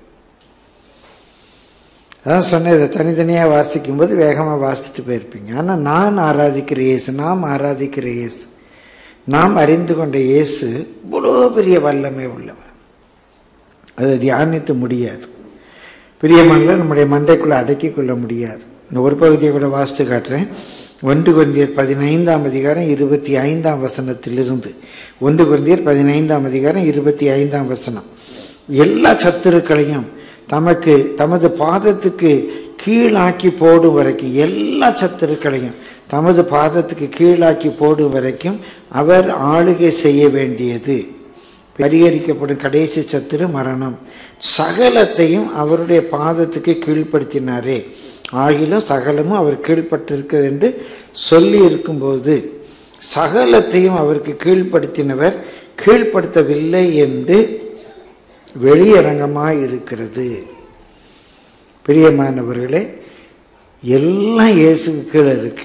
அதான் சொன்னேன் இதை தனித்தனியாக வாசிக்கும் போது வேகமாக வாசிச்சுட்டு போயிருப்பீங்க ஆனால் நான் ஆராதிக்கிற இயேசு நாம் ஆராதிக்கிற இயேசு நாம் அறிந்து கொண்ட இயேசு இவ்வளோ பெரிய வல்லமை உள்ளவர் அதை தியானித்து முடியாது பிரியமல்ல நம்முடைய மண்டைக்குள்ளே அடக்கிக் கொள்ள முடியாது இந்த ஒரு பகுதியை கூட வாசித்து காட்டுறேன் ஒன்று குருந்தியர் பதினைந்தாம் அதிகாரம் இருபத்தி ஐந்தாம் வசனத்திலிருந்து ஒன்று குருந்தியர் பதினைந்தாம் அதிகாரம் இருபத்தி ஐந்தாம் வசனம் எல்லா சத்துருக்களையும் தமக்கு தமது பாதத்துக்கு கீழாக்கி போடும் வரைக்கும் எல்லா சத்துருக்களையும் தமது பாதத்துக்கு கீழாக்கி போடும் வரைக்கும் அவர் ஆளுகை செய்ய வேண்டியது பரிகரிக்கப்படும் கடைசி சத்துரு மரணம் சகலத்தையும் அவருடைய பாதத்துக்கு கீழ்ப்படுத்தினாரே ஆகிலும் சகலமும் அவர் கீழ்ப்பட்டிருக்கிறது என்று சொல்லி இருக்கும்போது சகலத்தையும் அவருக்கு கீழ்ப்படுத்தினவர் கீழ்ப்படுத்தவில்லை என்று வெளியரங்கமாய் இருக்கிறது பிரியமானவர்களே எல்லாம் இயேசுக்கு கீழே இருக்கு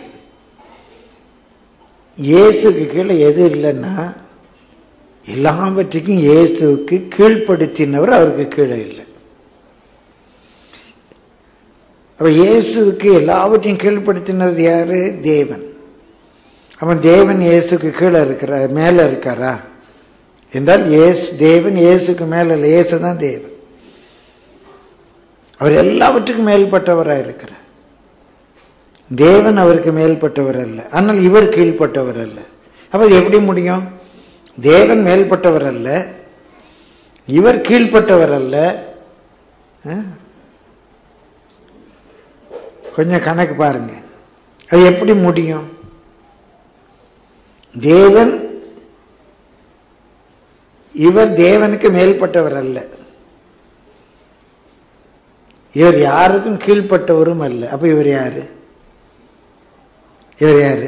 இயேசுக்கு கீழே எது இல்லைன்னா எல்லாவற்றுக்கும் இயேசுவுக்கு கீழ்ப்படுத்தினவர் அவருக்கு கீழே இல்லை அப்ப இயேசுவுக்கு எல்லாவற்றையும் கீழ்ப்படுத்தினது யாரு தேவன் அவன் தேவன் இயேசுக்கு கீழே இருக்கிறார் மேலே இருக்காரா என்றால் ஏசு தேவன் இயேசுக்கு மேலே இல்லை இயேசு தான் தேவன் அவர் எல்லாவற்றுக்கும் மேல்பட்டவராக இருக்கிறார் தேவன் அவருக்கு மேல்பட்டவர் அல்ல ஆனால் இவர் கீழ்ப்பட்டவர் அல்ல அப்ப அது எப்படி முடியும் தேவன் மேல்பட்டவர் அல்ல இவர் கீழ்ப்பட்டவர் அல்ல கொஞ்சம் கணக்கு பாருங்க அது எப்படி முடியும் தேவன் இவர் தேவனுக்கு மேல்பட்டவர் அல்ல இவர் யாருக்கும் கீழ்ப்பட்டவரும் அல்ல அப்ப இவர் யாரு இவர் யாரு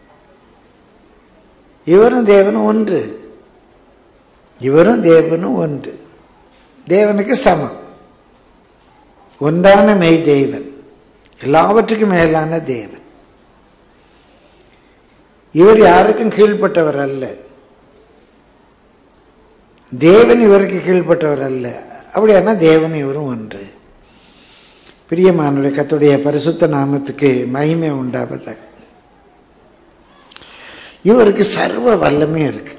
இவரும் தேவனும் ஒன்று இவரும் தேவனும் ஒன்று தேவனுக்கு சமம் ஒன்றான மெய் தேவன் எல்லாவற்றுக்கும் மேலான தேவன் இவர் யாருக்கும் கீழ்ப்பட்டவர் அல்ல தேவன் இவருக்கு கீழ்ப்பட்டவர் அல்ல அப்படியானா தேவன் இவரும் ஒன்று பிரியமானவர்களே கத்துடைய பரிசுத்த நாமத்துக்கு மகிமை உண்டாவதாக இவருக்கு சர்வ வல்லமையும் இருக்கு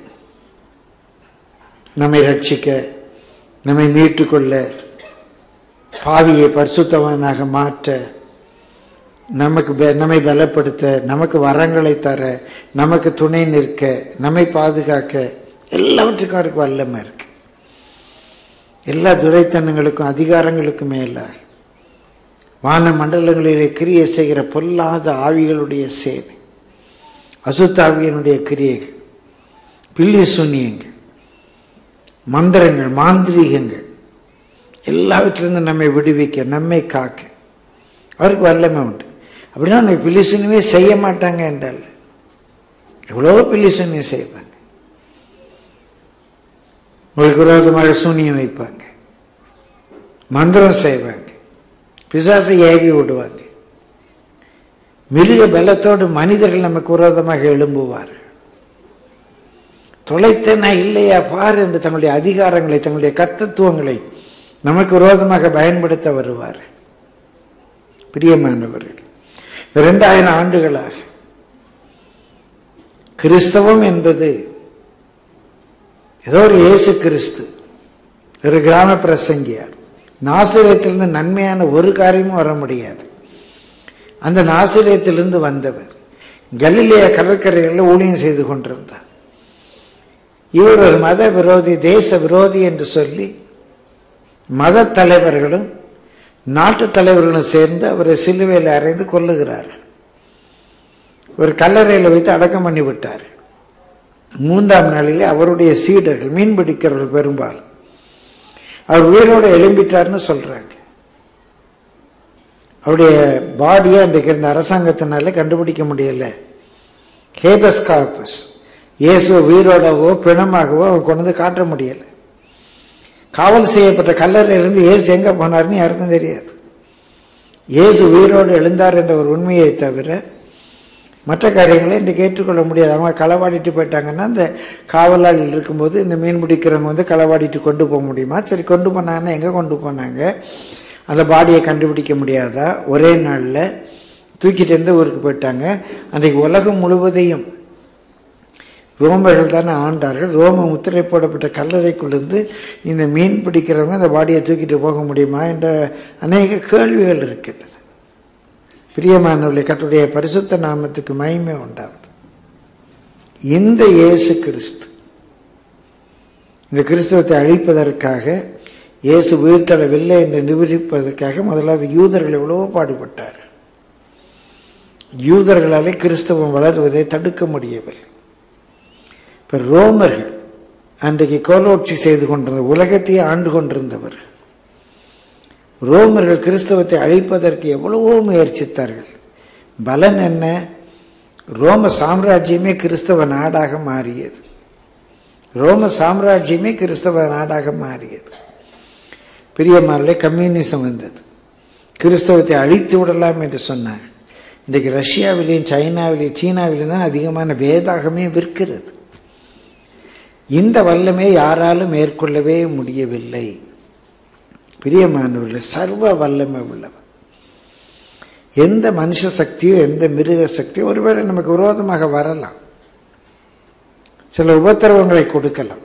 நம்மை ரட்சிக்க நம்மை மீட்டுக்கொள்ள பாவியை பரிசுத்தவனாக மாற்ற நமக்கு பெ- நம்மை பலப்படுத்த நமக்கு வரங்களை தர நமக்கு துணை நிற்க நம்மை பாதுகாக்க எல்லாவற்றுக்கும் அவருக்கு வல்லமை இருக்கு எல்லா துரைத்தனங்களுக்கும் அதிகாரங்களுக்கும் மேலாக வான மண்டலங்களிலே கிரியை செய்கிற பொல்லாத ஆவிகளுடைய சேவை அசுத்தாவியனுடைய கிரியைகள் பில்லி சுனியங்கள் மந்திரங்கள் மாந்திரீகங்கள் எல்லாவற்றிலிருந்து நம்மை விடுவிக்க நம்மை காக்க அவருக்கு வல்லமை உண்டு அப்படின்னா நம்ம பில்லிசுனியமே செய்ய மாட்டாங்க என்றால் எவ்வளோ பில்லிசுனியம் செய்வாங்க உங்களுக்கு விரோதமாக சூனியம் வைப்பாங்க மந்திரம் செய்வாங்க பிசாசை ஏவி விடுவாங்க மிருக பலத்தோடு மனிதர்கள் நமக்கு விரோதமாக எழும்புவார்கள் தொலைத்த நான் இல்லையா பார் என்று தங்களுடைய அதிகாரங்களை தங்களுடைய கர்த்தத்துவங்களை நமக்கு விரோதமாக பயன்படுத்த வருவார் பிரியமானவர்கள் இரண்டாயிரம் ஆண்டுகளாக கிறிஸ்தவம் என்பது ஏதோ ஒரு இயேசு கிறிஸ்து ஒரு கிராம பிரசங்கியார் நாசிரியத்திலிருந்து நன்மையான ஒரு காரியமும் வர முடியாது அந்த நாசிரியத்திலிருந்து வந்தவர் கலிலேய கடற்கரைகளில் ஊழியம் செய்து கொண்டிருந்தார் இவர் ஒரு மத விரோதி தேச விரோதி என்று சொல்லி மத தலைவர்களும் நாட்டு தலைவர்களும் சேர்ந்து அவரை சிலுவையில் அறைந்து கொல்லுகிறார்கள் ஒரு கல்லறையில் வைத்து அடக்கம் பண்ணி விட்டார் மூன்றாம் நாளிலே அவருடைய சீடர்கள் மீன் பிடிக்கிறவர்கள் பெரும்பாலும் அவர் உயிரோடு எழும்பிட்டார்னு சொல்றாங்க அவருடைய பாடியை அன்றைக்கு இருந்த அரசாங்கத்தினால கண்டுபிடிக்க முடியல ஹேபஸ் காப்பஸ் இயேசு உயிரோடவோ பிணமாகவோ அவன் கொண்டு வந்து காட்ட முடியல காவல் செய்யப்பட்ட கல்லறையிலிருந்து இயேசு எங்க போனார்னு யாருக்கும் தெரியாது இயேசு உயிரோடு எழுந்தார் என்ற ஒரு உண்மையை தவிர மற்ற காரியங்களை இன்றைக்கு ஏற்றுக்கொள்ள முடியாது அவங்க களவாடிட்டு போயிட்டாங்கன்னா அந்த காவலாளில் இருக்கும்போது இந்த மீன் பிடிக்கிறவங்க வந்து களவாடிட்டு கொண்டு போக முடியுமா சரி கொண்டு போனாங்கன்னா எங்கே கொண்டு போனாங்க அந்த பாடியை கண்டுபிடிக்க முடியாதா ஒரே நாளில் தூக்கிட்டு இருந்து ஊருக்கு போயிட்டாங்க அன்றைக்கு உலகம் முழுவதையும் ரோமர்கள் தானே ஆண்டார்கள் ரோம முத்திரை போடப்பட்ட கல்லறைக்குள்ளிருந்து இந்த மீன் பிடிக்கிறவங்க அந்த பாடியை தூக்கிட்டு போக முடியுமா என்ற அநேக கேள்விகள் இருக்கின்றன பிரியமானவர்களே கட்டுடைய பரிசுத்த நாமத்துக்கு மகிமை உண்டாகுது இந்த இயேசு கிறிஸ்து இந்த கிறிஸ்துவத்தை அழிப்பதற்காக இயேசு உயிர்த்தளவில்லை என்று நிரூபிப்பதற்காக முதலாவது யூதர்கள் எவ்வளவோ பாடுபட்டார் யூதர்களாலே கிறிஸ்தவம் வளருவதை தடுக்க முடியவில்லை இப்ப ரோமர்கள் அன்றைக்கு கோலோட்சி செய்து கொண்டிருந்த உலகத்தையே ஆண்டு கொண்டிருந்தவர் ரோமர்கள் கிறிஸ்தவத்தை அழிப்பதற்கு எவ்வளவோ முயற்சித்தார்கள் பலன் என்ன ரோம சாம்ராஜ்யமே கிறிஸ்தவ நாடாக மாறியது ரோம சாம்ராஜ்யமே கிறிஸ்தவ நாடாக மாறியது பிரியமாரிலே கம்யூனிசம் வந்தது கிறிஸ்தவத்தை அழித்து விடலாம் என்று சொன்னார் இன்றைக்கு ரஷ்யாவிலையும் சைனாவிலையும் சீனாவிலையும் தான் அதிகமான வேதாகமே விற்கிறது இந்த வல்லமே யாராலும் மேற்கொள்ளவே முடியவில்லை பிரியமானவர்கள் சர்வ வல்லமை உள்ளவர் எந்த மனுஷ சக்தியோ எந்த மிருக சக்தியோ ஒருவேளை நமக்கு விரோதமாக வரலாம் சில உபத்திரவங்களை கொடுக்கலாம்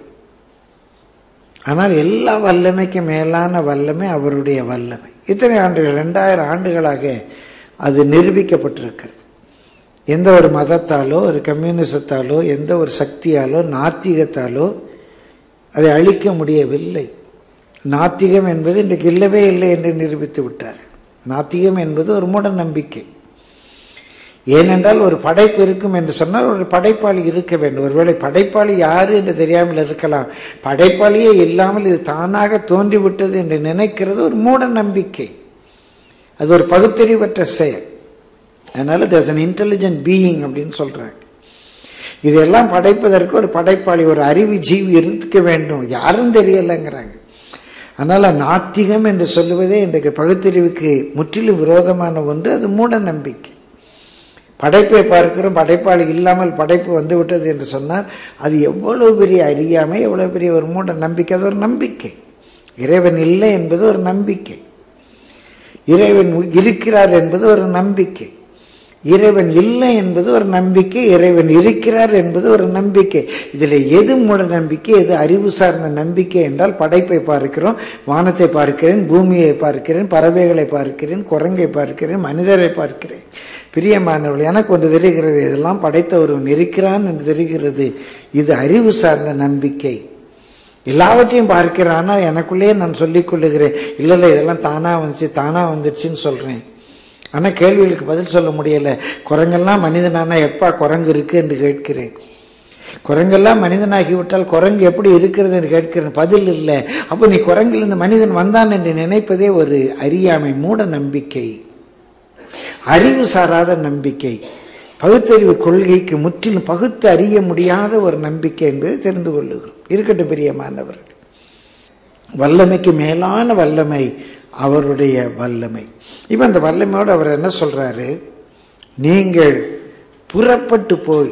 ஆனால் எல்லா வல்லமைக்கும் மேலான வல்லமை அவருடைய வல்லமை இத்தனை ஆண்டுகள் ரெண்டாயிரம் ஆண்டுகளாக அது நிரூபிக்கப்பட்டிருக்கிறது எந்த ஒரு மதத்தாலோ ஒரு கம்யூனிசத்தாலோ எந்த ஒரு சக்தியாலோ நாத்திகத்தாலோ அதை அழிக்க முடியவில்லை நாத்திகம் என்பது இன்றைக்கு இல்லவே இல்லை என்று நிரூபித்து விட்டார் நாத்திகம் என்பது ஒரு மூட நம்பிக்கை ஏனென்றால் ஒரு படைப்பு இருக்கும் என்று சொன்னால் ஒரு படைப்பாளி இருக்க வேண்டும் ஒருவேளை படைப்பாளி யாரு என்று தெரியாமல் இருக்கலாம் படைப்பாளியே இல்லாமல் இது தானாக தோன்றிவிட்டது என்று நினைக்கிறது ஒரு மூட நம்பிக்கை அது ஒரு பகுத்தறிவற்ற செயல் அதனால தேர்ஸ் அன் இன்டெலிஜென்ட் பீயிங் அப்படின்னு சொல்றாங்க இதெல்லாம் படைப்பதற்கு ஒரு படைப்பாளி ஒரு அறிவு ஜீவி இருக்க வேண்டும் யாரும் தெரியலைங்கிறாங்க அதனால நாத்திகம் என்று சொல்லுவதே இன்றைக்கு பகுத்தறிவுக்கு முற்றிலும் விரோதமான ஒன்று அது மூட நம்பிக்கை படைப்பை பார்க்கிறோம் படைப்பாளி இல்லாமல் படைப்பு வந்து விட்டது என்று சொன்னால் அது எவ்வளவு பெரிய அறியாமை எவ்வளவு பெரிய ஒரு மூட நம்பிக்கை அது ஒரு நம்பிக்கை இறைவன் இல்லை என்பது ஒரு நம்பிக்கை இறைவன் இருக்கிறார் என்பது ஒரு நம்பிக்கை இறைவன் இல்லை என்பது ஒரு நம்பிக்கை இறைவன் இருக்கிறார் என்பது ஒரு நம்பிக்கை இதில் எது மூட நம்பிக்கை எது அறிவு சார்ந்த நம்பிக்கை என்றால் படைப்பை பார்க்கிறோம் வானத்தை பார்க்கிறேன் பூமியை பார்க்கிறேன் பறவைகளை பார்க்கிறேன் குரங்கை பார்க்கிறேன் மனிதரை பார்க்கிறேன் பிரியமானவர்கள் எனக்கு ஒன்று தெரிகிறது இதெல்லாம் படைத்த ஒருவன் இருக்கிறான் என்று தெரிகிறது இது அறிவு சார்ந்த நம்பிக்கை எல்லாவற்றையும் பார்க்கிறேன் ஆனால் எனக்குள்ளேயே நான் சொல்லிக் கொள்ளுகிறேன் இல்லை இல்லை இதெல்லாம் தானா வந்துச்சு தானா வந்துடுச்சுன்னு சொல்றேன் ஆனால் கேள்விகளுக்கு பதில் சொல்ல முடியல குரங்கெல்லாம் மனிதனானா எப்பா குரங்கு இருக்கு என்று கேட்கிறேன் குரங்கெல்லாம் மனிதனாகி விட்டால் குரங்கு எப்படி இருக்கிறது என்று கேட்கிறேன் பதில் இல்லை அப்போ நீ குரங்கிலிருந்து மனிதன் வந்தான் என்று நினைப்பதே ஒரு அறியாமை மூட நம்பிக்கை அறிவு சாராத நம்பிக்கை பகுத்தறிவு கொள்கைக்கு முற்றிலும் பகுத்து அறிய முடியாத ஒரு நம்பிக்கை என்பதை தெரிந்து கொள்ளுகிறோம் இருக்கட்டும் பிரியமானவர்கள் வல்லமைக்கு மேலான வல்லமை அவருடைய வல்லமை இப்ப அந்த வல்லமையோடு அவர் என்ன சொல்றாரு நீங்கள் புறப்பட்டு போய்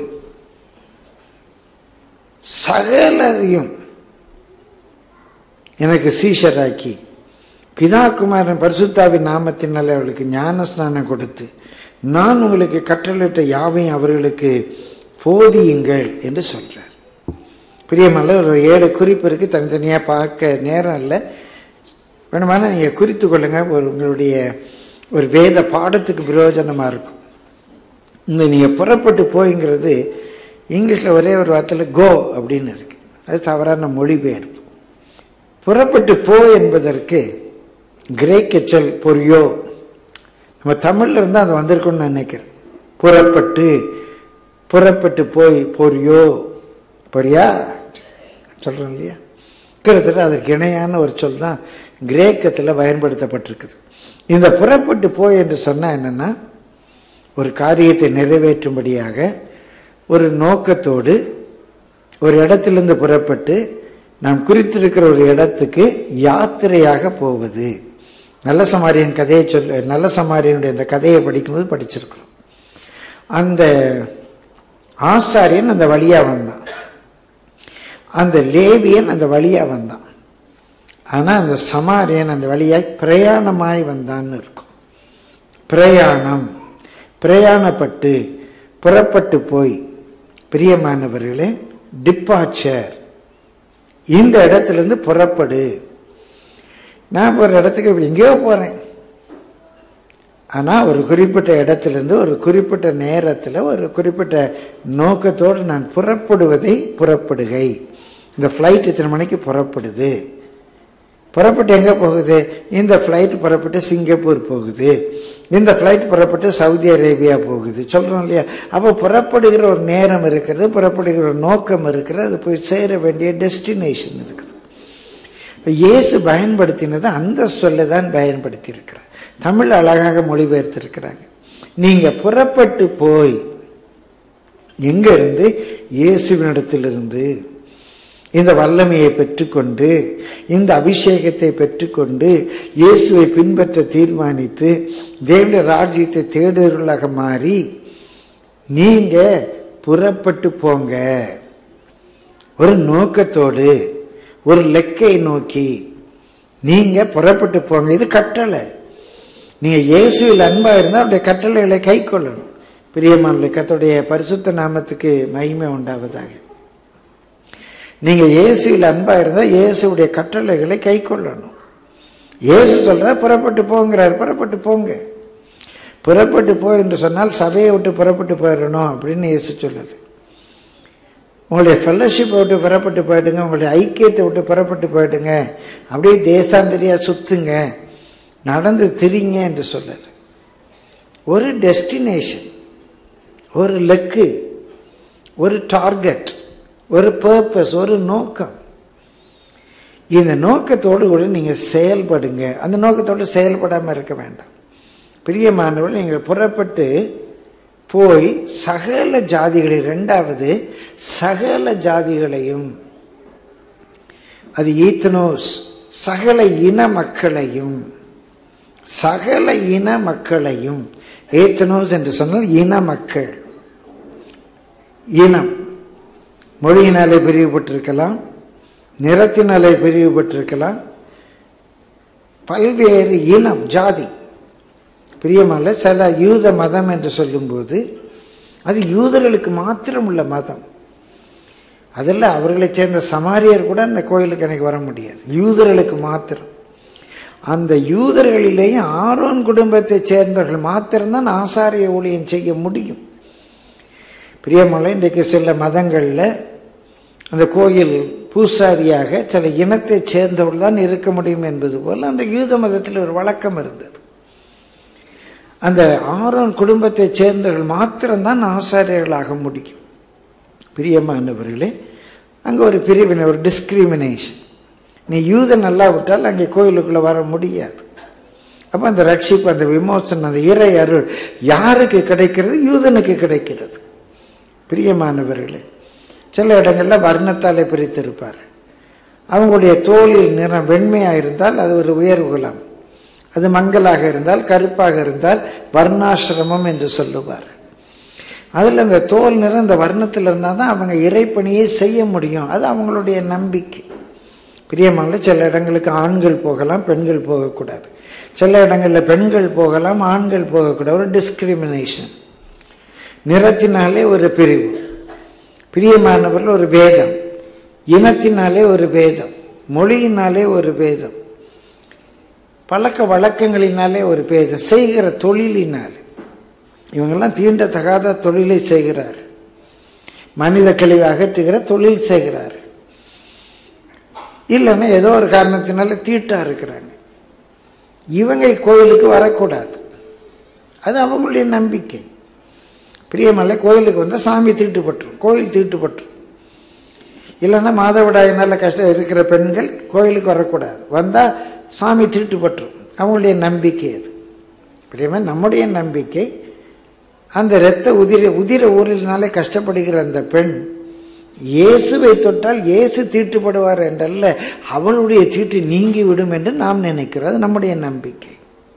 சகலரையும் எனக்கு சீஷராக்கி பிதா குமாரன் பரிசுத்தாவின் நாமத்தினாலே அவளுக்கு ஞான ஸ்நானம் கொடுத்து நான் உங்களுக்கு கட்டளிட்ட யாவையும் அவர்களுக்கு போதியுங்கள் என்று சொல்றார் பிரியமல்ல ஒரு ஏழு குறிப்பு இருக்கு தனித்தனியாக பார்க்க நேரம் இல்லை வேணுமானா நீங்கள் குறித்து கொள்ளுங்க ஒரு உங்களுடைய ஒரு வேத பாடத்துக்கு பிரயோஜனமாக இருக்கும் இந்த நீங்கள் புறப்பட்டு போய்ங்கிறது இங்கிலீஷில் ஒரே ஒரு வார்த்தையில் கோ அப்படின்னு இருக்கு அது தவறான மொழிபெயர்ப்பு புறப்பட்டு போ என்பதற்கு கிரேக்க சொல் பொரியோ நம்ம தமிழ்ல இருந்தால் அது வந்திருக்கும்னு நான் நினைக்கிறேன் புறப்பட்டு புறப்பட்டு போய் பொரியோ பொரியா சொல்கிறோம் இல்லையா கிட்டத்தட்ட அதற்கு இணையான ஒரு சொல் தான் கிரேக்கத்தில் பயன்படுத்தப்பட்டிருக்குது இந்த புறப்பட்டு போய் என்று சொன்னால் என்னென்னா ஒரு காரியத்தை நிறைவேற்றும்படியாக ஒரு நோக்கத்தோடு ஒரு இடத்திலிருந்து புறப்பட்டு நாம் குறித்திருக்கிற ஒரு இடத்துக்கு யாத்திரையாக போவது நல்ல சமாரியன் கதையை சொல்ல நல்ல சமாரியனுடைய அந்த கதையை படிக்கும்போது படிச்சிருக்கிறோம் அந்த ஆசாரியன் அந்த வழியா வந்தான் அந்த லேவியன் அந்த வழியா வந்தான் ஆனா அந்த சமாரியன் அந்த வழியாய் பிரயாணமாய் வந்தான்னு இருக்கும் பிரயாணம் பிரயாணப்பட்டு புறப்பட்டு போய் பிரியமானவர்களே டிப்பாச்சர் இந்த இடத்துல இருந்து புறப்படு நான் ஒரு இடத்துக்கு இப்படி எங்கேயோ போறேன் ஆனா ஒரு குறிப்பிட்ட இடத்திலிருந்து ஒரு குறிப்பிட்ட நேரத்தில் ஒரு குறிப்பிட்ட நோக்கத்தோடு நான் புறப்படுவதை புறப்படுகை இந்த ஃப்ளைட் இத்தனை மணிக்கு புறப்படுது புறப்பட்டு எங்கே போகுது இந்த ஃப்ளைட் புறப்பட்டு சிங்கப்பூர் போகுது இந்த ஃப்ளைட் புறப்பட்டு சவுதி அரேபியா போகுது சொல்கிறோம் இல்லையா அப்போ புறப்படுகிற ஒரு நேரம் இருக்கிறது புறப்படுகிற ஒரு நோக்கம் இருக்கிறது அது போய் சேர வேண்டிய டெஸ்டினேஷன் இருக்குது இப்போ இயேசு பயன்படுத்தினது அந்த சொல்லை தான் பயன்படுத்தி இருக்கிறார் தமிழ் அழகாக மொழிபெயர்த்திருக்கிறாங்க நீங்கள் புறப்பட்டு போய் எங்க இருந்து இயேசுவினிடத்திலிருந்து இந்த வல்லமையை பெற்றுக்கொண்டு இந்த அபிஷேகத்தை பெற்றுக்கொண்டு இயேசுவை பின்பற்ற தீர்மானித்து தேவனுடைய ராஜ்யத்தை தேடுதலாக மாறி நீங்க புறப்பட்டு போங்க ஒரு நோக்கத்தோடு ஒரு லெக்கை நோக்கி நீங்க புறப்பட்டு போங்க இது கட்டளை நீங்க இயேசுவில் அன்பா இருந்தால் அவருடைய கட்டளைகளை கை கொள்ளணும் பிரியமான கத்துடைய பரிசுத்த நாமத்துக்கு மகிமை உண்டாவதாக நீங்க இயேசுவில் அன்பா இருந்தால் இயேசுடைய கட்டளைகளை கை கொள்ளணும் இயேசு சொல்ற புறப்பட்டு போங்கிறார் புறப்பட்டு போங்க புறப்பட்டு போ என்று சொன்னால் சபையை விட்டு புறப்பட்டு போயிடணும் அப்படின்னு இயேசு சொல்லுது உங்களுடைய ஃபெல்லோஷிப்பை விட்டு புறப்பட்டு போயிடுங்க உங்களுடைய ஐக்கியத்தை விட்டு புறப்பட்டு போயிடுங்க அப்படியே தேசாந்திரியா சுத்துங்க நடந்து திரிங்க என்று சொல்லல ஒரு டெஸ்டினேஷன் ஒரு லக்கு ஒரு டார்கெட் ஒரு பர்பஸ் ஒரு நோக்கம் இந்த நோக்கத்தோடு கூட நீங்கள் செயல்படுங்க அந்த நோக்கத்தோடு செயல்படாமல் இருக்க வேண்டாம் பிரியமானவர்கள் நீங்கள் புறப்பட்டு போய் சகல ஜாதிகளை ரெண்டாவது சகல ஜாதிகளையும் அது ஈத்தனோஸ் சகல இன மக்களையும் சகல இன மக்களையும் ஏத்தனோஸ் என்று சொன்னால் இன மக்கள் இனம் மொழியினாலே பிரிவுபட்டிருக்கலாம் நிறத்தினாலே பிரிவுபட்டிருக்கலாம் பல்வேறு இனம் ஜாதி பிரியமல்ல சில யூத மதம் என்று சொல்லும்போது அது யூதர்களுக்கு மாத்திரம் உள்ள மதம் அதில் அவர்களைச் சேர்ந்த சமாரியர் கூட அந்த கோயிலுக்கு எனக்கு வர முடியாது யூதர்களுக்கு மாத்திரம் அந்த யூதர்களிலேயும் ஆரோன் குடும்பத்தைச் சேர்ந்தவர்கள் மாத்திரம்தான் ஆசாரிய ஊழியம் செய்ய முடியும் பிரியமலை இன்றைக்கு சில மதங்களில் அந்த கோயில் பூசாரியாக சில இனத்தைச் சேர்ந்தவர்கள் தான் இருக்க முடியும் என்பது போல் அந்த யூத மதத்தில் ஒரு வழக்கம் இருந்தது அந்த ஆரோன் குடும்பத்தைச் சேர்ந்தவர்கள் மாத்திரம்தான் ஆசாரியர்களாக முடியும் பிரியமானவர்களே அங்கே ஒரு பிரிவினை ஒரு டிஸ்கிரிமினேஷன் நீ யூதன் நல்லா விட்டால் அங்கே கோயிலுக்குள்ளே வர முடியாது அப்போ அந்த ரட்சிப்பு அந்த விமோசனம் அந்த இறை அருள் யாருக்கு கிடைக்கிறது யூதனுக்கு கிடைக்கிறது பிரியமானவர்களே சில இடங்களில் வர்ணத்தாலே பிரித்திருப்பார் அவங்களுடைய தோலில் நிறம் வெண்மையாக இருந்தால் அது ஒரு உயர்குலம் அது மங்களாக இருந்தால் கருப்பாக இருந்தால் வர்ணாசிரமம் என்று சொல்லுவார் அதில் அந்த தோல் நிறம் இந்த வர்ணத்தில் இருந்தால் தான் அவங்க இறைப்பணியை செய்ய முடியும் அது அவங்களுடைய நம்பிக்கை பிரியமான சில இடங்களுக்கு ஆண்கள் போகலாம் பெண்கள் போகக்கூடாது சில இடங்களில் பெண்கள் போகலாம் ஆண்கள் போகக்கூடாது ஒரு டிஸ்கிரிமினேஷன் நிறத்தினாலே ஒரு பிரிவு பிரியமானவர்கள் ஒரு பேதம் இனத்தினாலே ஒரு பேதம் மொழியினாலே ஒரு பேதம் பழக்க வழக்கங்களினாலே ஒரு பேதம் செய்கிற தொழிலினாலே இவங்கெல்லாம் தீண்டத்தகாத தொழிலை செய்கிறார் மனித கழிவை அகற்றுகிற தொழில் செய்கிறார் இல்லைன்னா ஏதோ ஒரு காரணத்தினால தீட்டா இருக்கிறாங்க இவங்க கோயிலுக்கு வரக்கூடாது அது அவங்களுடைய நம்பிக்கை பிரியமல்ல கோயிலுக்கு வந்தால் சாமி தீட்டுப்பட்டுரும் கோயில் தீட்டுப்பட்டுரும் இல்லைன்னா மாதவிடாயினால் கஷ்டம் இருக்கிற பெண்கள் கோயிலுக்கு வரக்கூடாது வந்தால் சாமி தீட்டுப்பட்டுரும் அவங்களுடைய நம்பிக்கை அது பிரியமா நம்முடைய நம்பிக்கை அந்த இரத்த உதிர உதிர ஊரினாலே கஷ்டப்படுகிற அந்த பெண் இயேசுவை தொட்டால் இயேசு தீட்டுப்படுவார் என்றல்ல அவளுடைய தீட்டு நீங்கி விடும் என்று நாம் நினைக்கிறோம் அது நம்முடைய நம்பிக்கை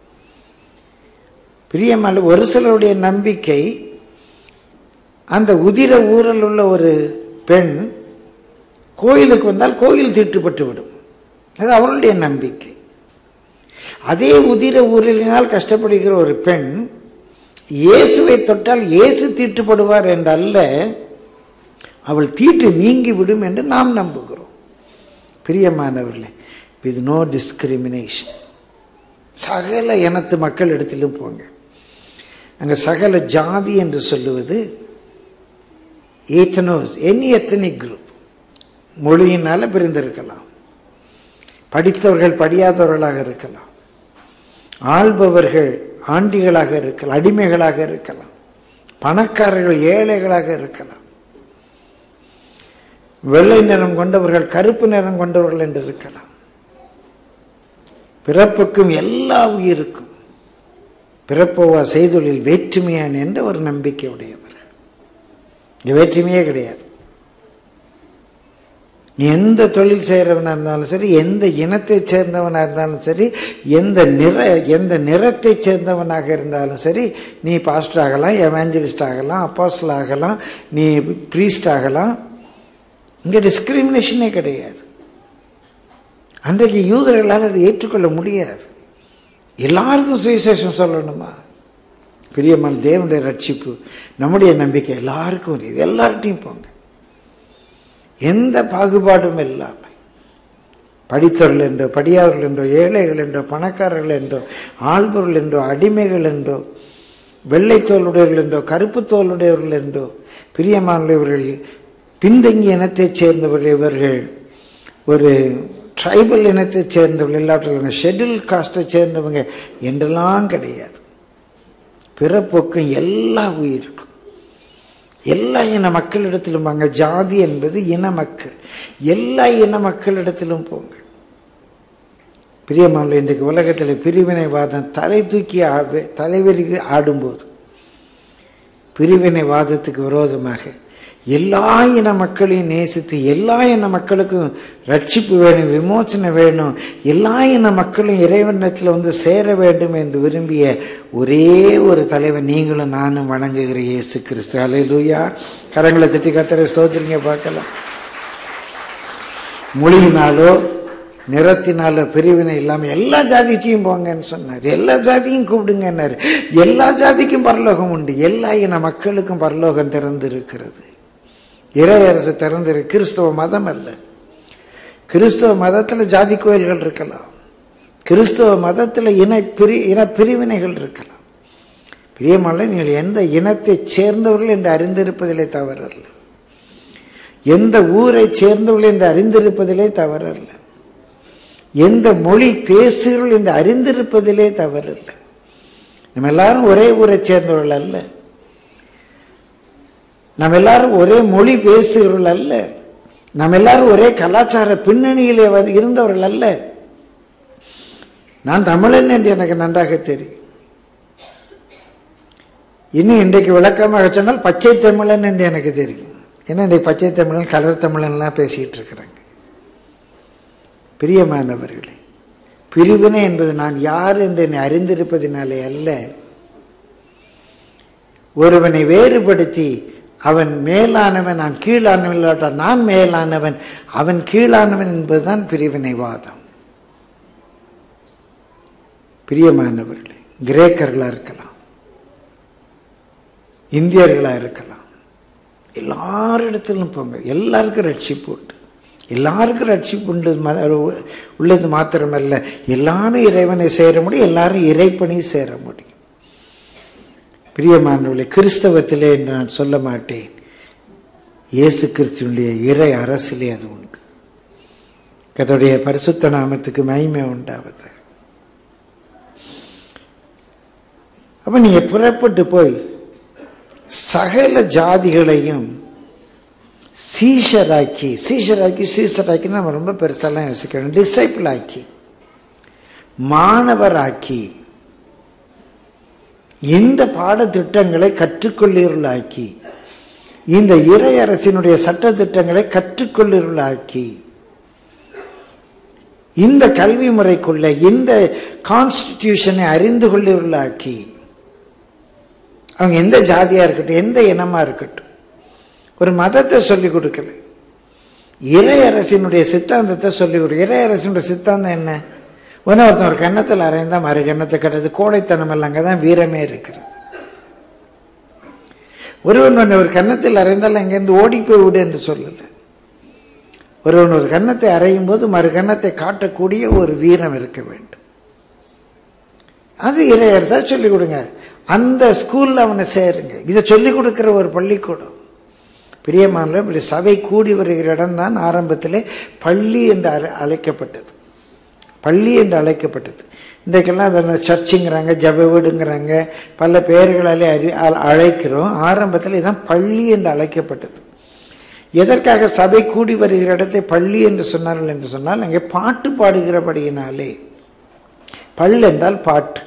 பிரியமல்ல ஒரு சிலருடைய நம்பிக்கை அந்த உதிர ஊரில் உள்ள ஒரு பெண் கோயிலுக்கு வந்தால் கோயில் தீட்டுப்பட்டு விடும் அது அவளுடைய நம்பிக்கை அதே உதிர ஊரிலினால் கஷ்டப்படுகிற ஒரு பெண் இயேசுவை தொட்டால் இயேசு தீட்டுப்படுவார் என்றல்ல அவள் தீட்டு நீங்கி விடும் என்று நாம் நம்புகிறோம் பிரியமானவர்களே வித் நோ டிஸ்கிரிமினேஷன் சகல இனத்து மக்கள் இடத்திலும் போங்க அங்கே சகல ஜாதி என்று சொல்லுவது ஏத்தனோஸ் எனி எத்தனிக் குரூப் மொழியினால பிரிந்திருக்கலாம் படித்தவர்கள் படியாதவர்களாக இருக்கலாம் ஆள்பவர்கள் ஆண்டிகளாக இருக்கலாம் அடிமைகளாக இருக்கலாம் பணக்காரர்கள் ஏழைகளாக இருக்கலாம் வெள்ளை நிறம் கொண்டவர்கள் கருப்பு நிறம் கொண்டவர்கள் என்று இருக்கலாம் பிறப்புக்கும் எல்லா உயிருக்கும் பிறப்போவா செய்தொழில் வேற்றுமையான் என்ற ஒரு நம்பிக்கை உடையவர் இங்க வேற்றுமையே கிடையாது நீ எந்த தொழில் செய்கிறவனாக இருந்தாலும் சரி எந்த இனத்தை சேர்ந்தவனாக இருந்தாலும் சரி எந்த நிற எந்த நிறத்தை சேர்ந்தவனாக இருந்தாலும் சரி நீ பாஸ்டர் ஆகலாம் எவாஞ்சலிஸ்ட் ஆகலாம் அப்பாஸ்டல் ஆகலாம் நீ ப்ரீஸ்ட் ஆகலாம் இங்கே டிஸ்கிரிமினேஷனே கிடையாது அன்றைக்கு யூதர்களால் அதை ஏற்றுக்கொள்ள முடியாது எல்லாருக்கும் சுவிசேஷம் சொல்லணுமா பிரியமான தேவனுடைய ரட்சிப்பு நம்முடைய நம்பிக்கை எல்லாருக்கும் இது எல்லார்ட்டையும் போங்க எந்த பாகுபாடும் இல்லாமல் படித்தவர்கள் என்றோ படியாதவர்கள் என்றோ ஏழைகள் என்றோ பணக்காரர்கள் என்றோ ஆள்பொருள் என்றோ அடிமைகள் என்றோ வெள்ளை தோலுடையவர்கள் என்றோ கருப்பு தோலுடையவர்கள் என்றோ பிரியமானவர்கள் பின்தங்கிய இனத்தைச் சேர்ந்தவர்கள் இவர்கள் ஒரு ட்ரைபல் இனத்தைச் சேர்ந்தவர்கள் இல்லாட்டவங்க ஷெட்யூல் காஸ்ட்டை சேர்ந்தவங்க என்றெல்லாம் கிடையாது பிறப்போக்கும் எல்லா உயிருக்கும் எல்லா இன மக்களிடத்திலும் அங்க ஜாதி என்பது இன மக்கள் எல்லா இன மக்களிடத்திலும் போங்க பிரியமான இன்றைக்கு உலகத்தில் பிரிவினைவாதம் தலை தூக்கி தலைவருக்கு ஆடும்போது பிரிவினைவாதத்துக்கு விரோதமாக எல்லா இன மக்களையும் நேசித்து எல்லா இன மக்களுக்கும் ரட்சிப்பு வேணும் விமோச்சனை வேணும் எல்லா இன மக்களும் இறைவனத்தில் வந்து சேர வேண்டும் என்று விரும்பிய ஒரே ஒரு தலைவர் நீங்களும் நானும் வணங்குகிற இயேசு கிறிஸ்து அலையிலூயா கரங்களை திட்டி கத்தரை ஸ்தோத்திரிங்க பார்க்கலாம் மொழியினாலோ நிறத்தினாலோ பிரிவினை இல்லாமல் எல்லா ஜாதிக்கும் போங்கன்னு சொன்னார் எல்லா ஜாதியும் கூப்பிடுங்கன்னாரு எல்லா ஜாதிக்கும் பரலோகம் உண்டு எல்லா இன மக்களுக்கும் பரலோகம் திறந்து இருக்கிறது இறையரசு திறந்திரு கிறிஸ்தவ மதம் அல்ல கிறிஸ்தவ மதத்தில் ஜாதி கோயில்கள் இருக்கலாம் கிறிஸ்தவ மதத்தில் இன பிரி இன பிரிவினைகள் இருக்கலாம் பிரியமல்ல நீங்கள் எந்த இனத்தை சேர்ந்தவர்கள் என்று அறிந்திருப்பதிலே தவறல்ல எந்த ஊரை சேர்ந்தவர்கள் என்று அறிந்திருப்பதிலே தவறல்ல எந்த மொழி பேசுகிறவர்கள் என்று அறிந்திருப்பதிலே தவறில்லை நம்ம எல்லாரும் ஒரே ஊரை சேர்ந்தவர்கள் அல்ல நம்ம எல்லாரும் ஒரே மொழி பேசுகிறவர்கள் அல்ல நம்ம எல்லாரும் ஒரே கலாச்சார பின்னணியிலே இருந்தவர்கள் அல்ல நான் தமிழன் என்று எனக்கு நன்றாக தெரியும் இன்னும் இன்றைக்கு விளக்கமாக சொன்னால் பச்சை தமிழன் என்று எனக்கு தெரியும் ஏன்னா இன்றைக்கு பச்சை தமிழன் கலர் தமிழன்லாம் பேசிட்டு இருக்கிறாங்க பிரியமானவர்களே பிரிவினை என்பது நான் யார் என்று என்னை அறிந்திருப்பதினாலே அல்ல ஒருவனை வேறுபடுத்தி அவன் மேலானவன் நான் கீழானவன் இல்லாட்டால் நான் மேலானவன் அவன் கீழானவன் என்பதுதான் பிரிவினைவாதம் பிரியமானவர்களே கிரேக்கர்களாக இருக்கலாம் இந்தியர்களாக இருக்கலாம் எல்லாரிடத்திலும் போங்க எல்லாருக்கும் ரட்சிப்பு உண்டு எல்லாருக்கும் ரட்சிப்பு உண்டு உள்ளது மாத்திரமல்ல எல்லாரும் இறைவனை சேர முடியும் எல்லாரும் இறைப்பணி சேர முடியும் பிரியமானவர்களே கிறிஸ்தவத்திலே என்று நான் சொல்ல மாட்டேன் இயேசு கிறிஸ்துவனுடைய இறை அரசிலே அது உண்டு கர்த்தருடைய பரிசுத்த நாமத்துக்கு மகிமை உண்டாவது அப்ப நீங்க புறப்பட்டு போய் சகல ஜாதிகளையும் சீஷராக்கி சீஷராக்கி சீஷராக்கி நம்ம ரொம்ப பெருசாலாம் யோசிக்கணும் டிசைபிள் ஆக்கி மாணவராக்கி இந்த பாடத்திட்டங்களை கற்றுக்கொள்ளிருளாக்கி இந்த இறை அரசினுடைய சட்டத்திட்டங்களை கற்றுக்கொள்ளிருளாக்கி இந்த கல்வி முறைக்குள்ள இந்த கான்ஸ்டிடியூஷனை அறிந்து கொள்ளிருளாக்கி அவங்க எந்த ஜாதியா இருக்கட்டும் எந்த இனமா இருக்கட்டும் ஒரு மதத்தை சொல்லிக் கொடுக்கல இறை அரசினுடைய சித்தாந்தத்தை சொல்லிக் கொடு இறை அரசினுடைய சித்தாந்தம் என்ன ஒன்று ஒருத்தன் ஒரு கன்னத்தில் அரைந்தா மறு கன்னத்தை கட்டுறது கோழைத்தனம் எல்லாம் அங்கே தான் வீரமே இருக்கிறது ஒருவன் ஒன்று ஒரு கன்னத்தில் அரைந்தால் அங்கேருந்து ஓடி போய் விடு என்று சொல்லலை ஒருவன் ஒரு கன்னத்தை அறையும் போது மறு கன்னத்தை காட்டக்கூடிய ஒரு வீரம் இருக்க வேண்டும் அது இறையரசா சொல்லிக் கொடுங்க அந்த ஸ்கூல்ல அவனை சேருங்க இதை சொல்லிக் கொடுக்கிற ஒரு பள்ளிக்கூடம் பிரியமானில் இப்படி சபை கூடி வருகிற இடம்தான் ஆரம்பத்திலே பள்ளி என்று அழை- அழைக்கப்பட்டது பள்ளி என்று அழைக்கப்பட்டது இன்றைக்கெல்லாம் அதை சர்ச்சுங்கிறாங்க ஜப வீடுங்கிறாங்க பல பெயர்களாலே அறி அ- அழைக்கிறோம் ஆரம்பத்தில் இதான் பள்ளி என்று அழைக்கப்பட்டது எதற்காக சபை கூடி வருகிற இடத்தை பள்ளி என்று சொன்னார்கள் என்று சொன்னால் அங்கே பாட்டு பாடுகிறபடியினாலே பல் என்றால் பாட்டு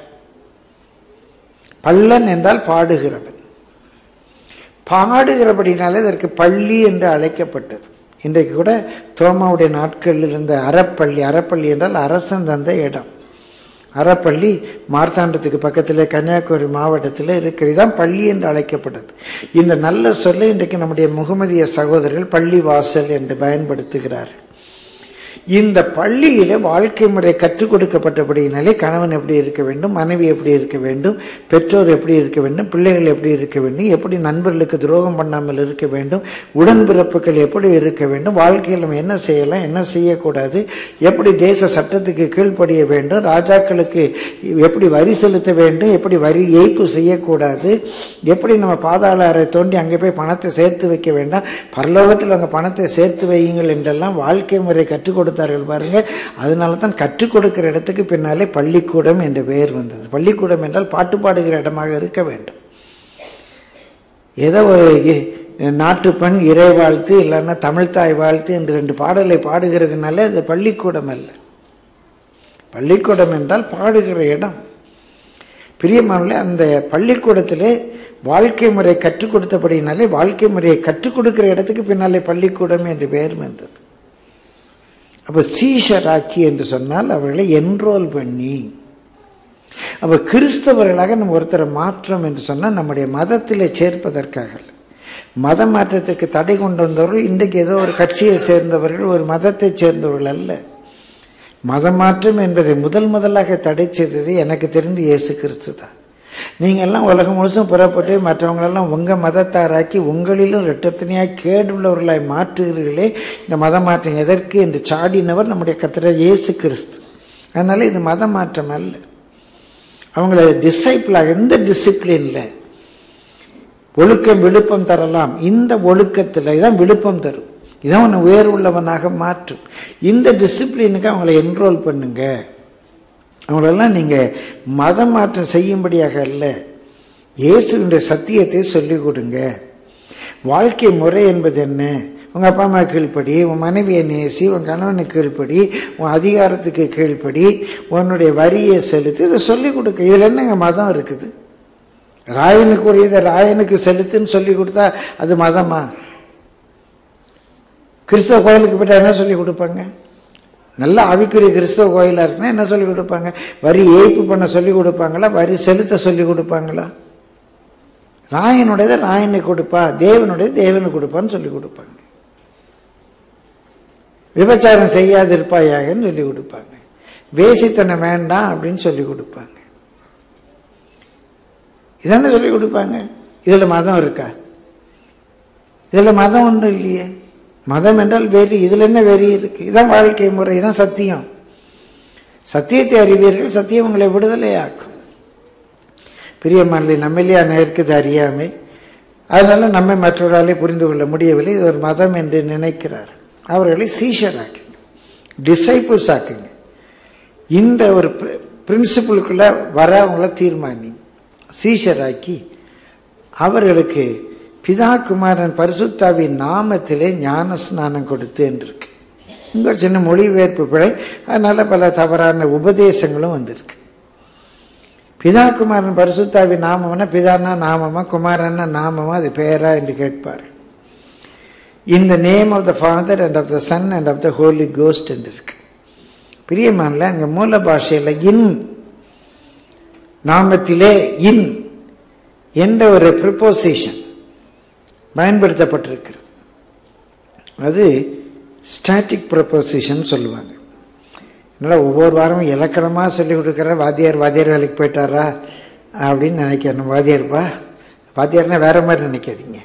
பல்லன் என்றால் பாடுகிறவன் பாடுகிறபடினாலே இதற்கு பள்ளி என்று அழைக்கப்பட்டது இன்றைக்கு கூட தோமாவுடைய நாட்களில் இருந்த அறப்பள்ளி அறப்பள்ளி என்றால் அரசன் தந்த இடம் அறப்பள்ளி மார்த்தாண்டத்துக்கு பக்கத்தில் கன்னியாகுமரி மாவட்டத்தில் இருக்கிறது தான் பள்ளி என்று அழைக்கப்பட்டது இந்த நல்ல சொல்லை இன்றைக்கு நம்முடைய முகமதிய சகோதரர்கள் பள்ளி வாசல் என்று பயன்படுத்துகிறார்கள் இந்த பள்ளியில வாழ்க்கை முறை கற்றுக் கொடுக்கப்பட்டபடியினாலே கணவன் எப்படி இருக்க வேண்டும் மனைவி எப்படி இருக்க வேண்டும் பெற்றோர் எப்படி இருக்க வேண்டும் பிள்ளைகள் எப்படி இருக்க வேண்டும் எப்படி நண்பர்களுக்கு துரோகம் பண்ணாமல் இருக்க வேண்டும் உடன்பிறப்புகள் எப்படி இருக்க வேண்டும் வாழ்க்கையில் நம்ம என்ன செய்யலாம் என்ன செய்யக்கூடாது எப்படி தேச சட்டத்துக்கு கீழ்ப்படிய வேண்டும் ராஜாக்களுக்கு எப்படி வரி செலுத்த வேண்டும் எப்படி வரி ஏய்ப்பு செய்யக்கூடாது எப்படி நம்ம பாதாள அறை தோண்டி அங்கே போய் பணத்தை சேர்த்து வைக்க வேண்டாம் பரலோகத்தில் அங்கே பணத்தை சேர்த்து வையுங்கள் என்றெல்லாம் வாழ்க்கை முறை கற்றுக் கொடுத்தார்கள் பாருங்க அதனால தான் கற்றுக் கொடுக்கிற இடத்துக்கு பின்னாலே பள்ளிக்கூடம் என்ற பெயர் வந்தது பள்ளிக்கூடம் என்றால் பாட்டு பாடுகிற இடமாக இருக்க வேண்டும் ஏதோ ஒரு இ- நாட்டுப்பண் இறை வாழ்த்து இல்லைன்னா தமிழ்தாய் வாழ்த்து என்று ரெண்டு பாடலை பாடுகிறதுனால அது பள்ளிக்கூடம் அல்ல பள்ளிக்கூடம் என்றால் பாடுகிற இடம் பிரியமானே அந்த பள்ளிக்கூடத்திலே வாழ்க்கை முறை கற்றுக் கொடுத்தபடினாலே வாழ்க்கை முறையை கற்றுக் கொடுக்கிற இடத்துக்கு பின்னாலே பள்ளிக்கூடம் என்று பெயர் வந்தது அப்போ சீஷராக்கி என்று சொன்னால் அவர்களை என்ரோல் பண்ணி அப்போ கிறிஸ்தவர்களாக நம்ம ஒருத்தரை மாற்றம் என்று சொன்னால் நம்முடைய மதத்திலே சேர்ப்பதற்காக அல்ல. மத மாற்றத்துக்கு தடை கொண்டு வந்தவர்கள் இன்றைக்கு ஏதோ ஒரு கட்சியை சேர்ந்தவர்கள் ஒரு மதத்தை சேர்ந்தவர்கள் அல்ல மத மாற்றம் என்பதை முதல் முதலாக தடை செய்தது எனக்கு தெரிந்து இயேசு கிறிஸ்து தான் நீங்கள்லாம் உலகம் முழுசும் புறப்பட்டு மற்றவங்களெல்லாம் உங்கள் மதத்தாராக்கி உங்களிலும் இரட்டத்தினையாய் கேடுள்ளவர்களாய் மாற்றுகிறீர்களே இந்த மத மாற்றம் எதற்கு என்று சாடினவர் நம்முடைய கர்த்தர் இயேசு கிறிஸ்து அதனால இது மத மாற்றம் அல்ல அவங்கள டிசைப்பிளாக எந்த டிசிப்ளின்ல ஒழுக்கம் விழுப்பம் தரலாம் இந்த ஒழுக்கத்தில் இதான் விழுப்பம் தரும் இதான் உன்னை உயர்வுள்ளவனாக மாற்றும் இந்த டிசிப்ளினுக்கு அவங்கள என்ரோல் பண்ணுங்க அவங்களெல்லாம் நீங்கள் மதம் மாற்றம் செய்யும்படியாக அல்ல இயேசுவினுடைய சத்தியத்தை சொல்லிக் கொடுங்க வாழ்க்கை முறை என்பது என்ன உங்கள் அப்பா அம்மா கீழ்ப்படி உன் மனைவியை நேசி உன் கணவனுக்கு கீழ்ப்படி உன் அதிகாரத்துக்கு கீழ்ப்படி உன்னுடைய வரியை செலுத்தி இதை சொல்லிக் கொடுக்க இதில் என்னங்க மதம் இருக்குது ராயனுக்கு உரியதை ராயனுக்கு செலுத்துன்னு சொல்லி கொடுத்தா அது மதமா கிறிஸ்தவ கோயிலுக்கு போயிட்டா என்ன சொல்லி கொடுப்பாங்க நல்ல ஆவிக்குரிய கிறிஸ்தவ கோயிலாக இருக்குன்னா என்ன சொல்லி கொடுப்பாங்க வரி ஏய்ப்பு பண்ண சொல்லி கொடுப்பாங்களா வரி செலுத்த சொல்லி கொடுப்பாங்களா ராயனுடையதை ராயனுக்கு கொடுப்பா தேவனுடையது தேவனுக்கு கொடுப்பான்னு சொல்லி கொடுப்பாங்க விபச்சாரம் செய்யாதிருப்பாயாகன்னு சொல்லி கொடுப்பாங்க வேசித்தனம் வேண்டாம் அப்படின்னு சொல்லி கொடுப்பாங்க இதானே சொல்லி கொடுப்பாங்க இதில் மதம் இருக்கா இதில் மதம் ஒன்றும் இல்லையே மதம் என்றால் வெறி இதில் என்ன வெறி இருக்கு இதான் வாழ்க்கை முறை இதான் சத்தியம் சத்தியத்தை அறிவீர்கள் சத்தியம் உங்களை விடுதலையாக்கும் பிரியமானலை நம்மிலேயே நேர்க்குது அறியாமை அதனால நம்மை மற்றவர்களாலே புரிந்து கொள்ள முடியவில்லை இது ஒரு மதம் என்று நினைக்கிறார் அவர்களை சீஷராக்குங்க டிசைபிள்ஸ் ஆக்குங்க இந்த ஒரு பிரின்சிபிளுக்குள்ள வரவங்கள தீர்மானி சீஷராக்கி அவர்களுக்கு பிதா குமாரன் பரிசுத்தாவின் நாமத்திலே ஞான ஸ்நானம் கொடுத்து என்றிருக்கு இங்க ஒரு சின்ன மொழிபெயர்ப்பு பிழை அதனால பல தவறான உபதேசங்களும் வந்திருக்கு பிதா குமாரன் பரிசுத்தாவின் நாமம்னா பிதானா நாமமா குமாரன்னா நாமமா அது பேரா என்று கேட்பார் in the name of the Father and of the Son and of the Holy Ghost என்று இருக்கு பிரியமானல அங்க மூல பாஷையில் இன் நாமத்திலே இன் என்ற ஒரு ப்ரிப்போசிஷன் பயன்படுத்தப்பட்டிருக்கிறது அது ஸ்டாட்டிக் ப்ரப்போசிஷன் சொல்லுவாங்க அதனால் ஒவ்வொரு வாரமும் இலக்கணமாக சொல்லி கொடுக்குற வாத்தியார் வாத்தியார் வேலைக்கு போயிட்டாரா அப்படின்னு நினைக்கிறேன் வாத்தியார்ப்பா வாத்தியார்னா வேற மாதிரி நினைக்காதீங்க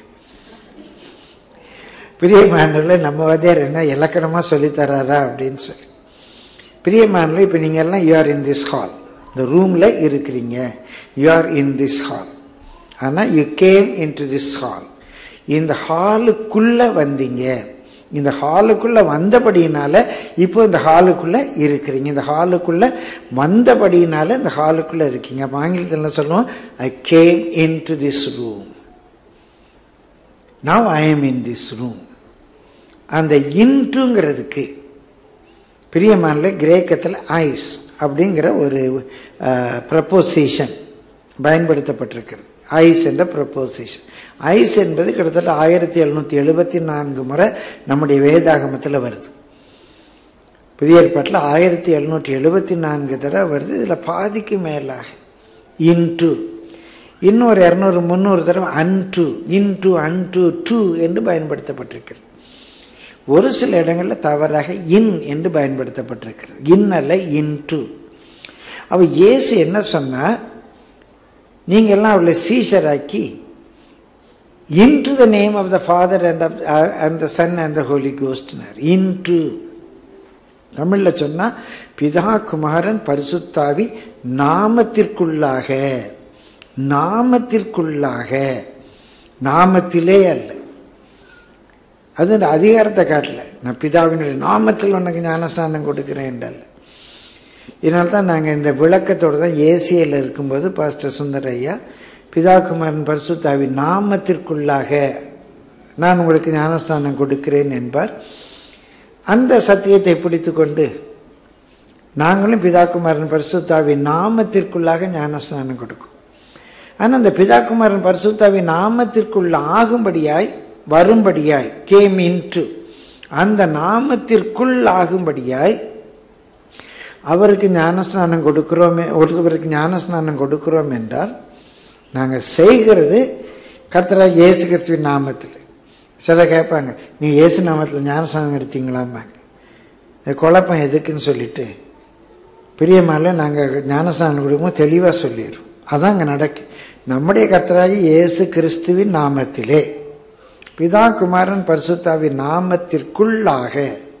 பிரியமானவர்களே நம்ம வாத்தியார் என்ன இலக்கணமாக சொல்லித்தராரா அப்படின்னு சொல்லி பிரியமானவர்களே இப்போ நீங்கள் எல்லாம் you are in this hall இந்த ரூமில் இருக்கிறீங்க you are in this hall ஆனால் you came into this hall இந்த ஹாலுக்குள்ளே வந்தீங்க இந்த ஹாலுக்குள்ளே வந்தபடியினால இப்போ இந்த ஹாலுக்குள்ளே இருக்கிறீங்க இந்த ஹாலுக்குள்ளே வந்தபடியினால இந்த ஹாலுக்குள்ளே இருக்கீங்க அப்போ ஆங்கிலத்தில் என்ன சொல்லுவோம் I came into this room now I am in this room அந்த இன்ட்டுங்கிறதுக்கு பிரியமானில் கிரேக்கத்தில் ஐஸ் அப்படிங்கிற ஒரு ப்ரப்போசிஷன் பயன்படுத்தப்பட்டிருக்கிறது ஐஸ் என்ற ப்ரப்போசிஷன் ஐஸ் என்பது கிட்டத்தட்ட ஆயிரத்தி எழுநூற்றி எழுபத்தி நான்கு முறை நம்முடைய வேதாகமத்தில் வருது புதிய ஏற்பாட்டில் ஆயிரத்தி எழுநூற்றி எழுபத்தி நான்கு தடவை வருது இதில் பாதிக்கு மேலாக இன்டு இன்னொரு இரநூறு முந்நூறு தடவை அன்டு இன்டு அன்டு டு என்று பயன்படுத்தப்பட்டிருக்கிறது ஒரு சில இடங்களில் தவறாக இன் என்று பயன்படுத்தப்பட்டிருக்கிறது இன் அல்ல இன் டு அவ இயேசு என்ன சொன்னா நீங்க எல்லாம் அவளை சீஷராக்கி into the name of the Father and of and the Son and the Holy கோஸ்ட்னர் இன்டு தமிழில் சொன்னா பிதா குமாரன் பரிசுத்தாவி நாமத்திற்குள்ளாக நாமத்திற்குள்ளாக நாமத்திலே அல்ல அது அந்த அதிகாரத்தை காட்டல நான் பிதாவினுடைய நாமத்தில் உனக்கு ஞானஸ்நானம் கொடுக்கிறேன் என்றல்ல இதனால தான் நாங்கள் இந்த விளக்கத்தோடு தான் ஏசியில் இருக்கும்போது பாஸ்டர் சுந்தர ஐயா பிதாகுமாரன் பரிசுத்தாவின் நாமத்திற்குள்ளாக நான் உங்களுக்கு ஞானஸ்தானம் கொடுக்கிறேன் என்பார் அந்த சத்தியத்தை பிடித்து கொண்டு நாங்களும் பிதாகுமாரன் பரிசுத்தாவின் நாமத்திற்குள்ளாக ஞானஸ்நானம் கொடுக்கும் ஆனால் அந்த பிதாகுமாரன் பரிசுத்தாவின் நாமத்திற்குள்ள ஆகும்படியாய் வரும்படியாய் கேம் இன்டு அந்த நாமத்திற்குள் ஆகும்படியாய் அவருக்கு ஞானஸ்நானம் கொடுக்கிறோமே ஒருத்தவருக்கு ஞானஸ்நானம் கொடுக்கிறோம் என்றால் நாங்கள் செய்கிறது கத்திரா இயேசு கிறிஸ்துவின் நாமத்தில் சில கேட்பாங்க நீ இயேசு நாமத்தில் ஞானஸ்நானம் எடுத்தீங்களாம்பாங்க இந்த குழப்பம் எதுக்குன்னு சொல்லிட்டு பிரியமால நாங்கள் ஞானஸ்நானம் கொடுக்கும்போது தெளிவாக சொல்லிடுறோம் அதான் அங்கே நடக்கு நம்முடைய கர்த்தராகி இயேசு கிறிஸ்துவின் நாமத்திலே பிதா குமாரன் பரிசுத்தாவின் நாமத்திற்குள்ளாக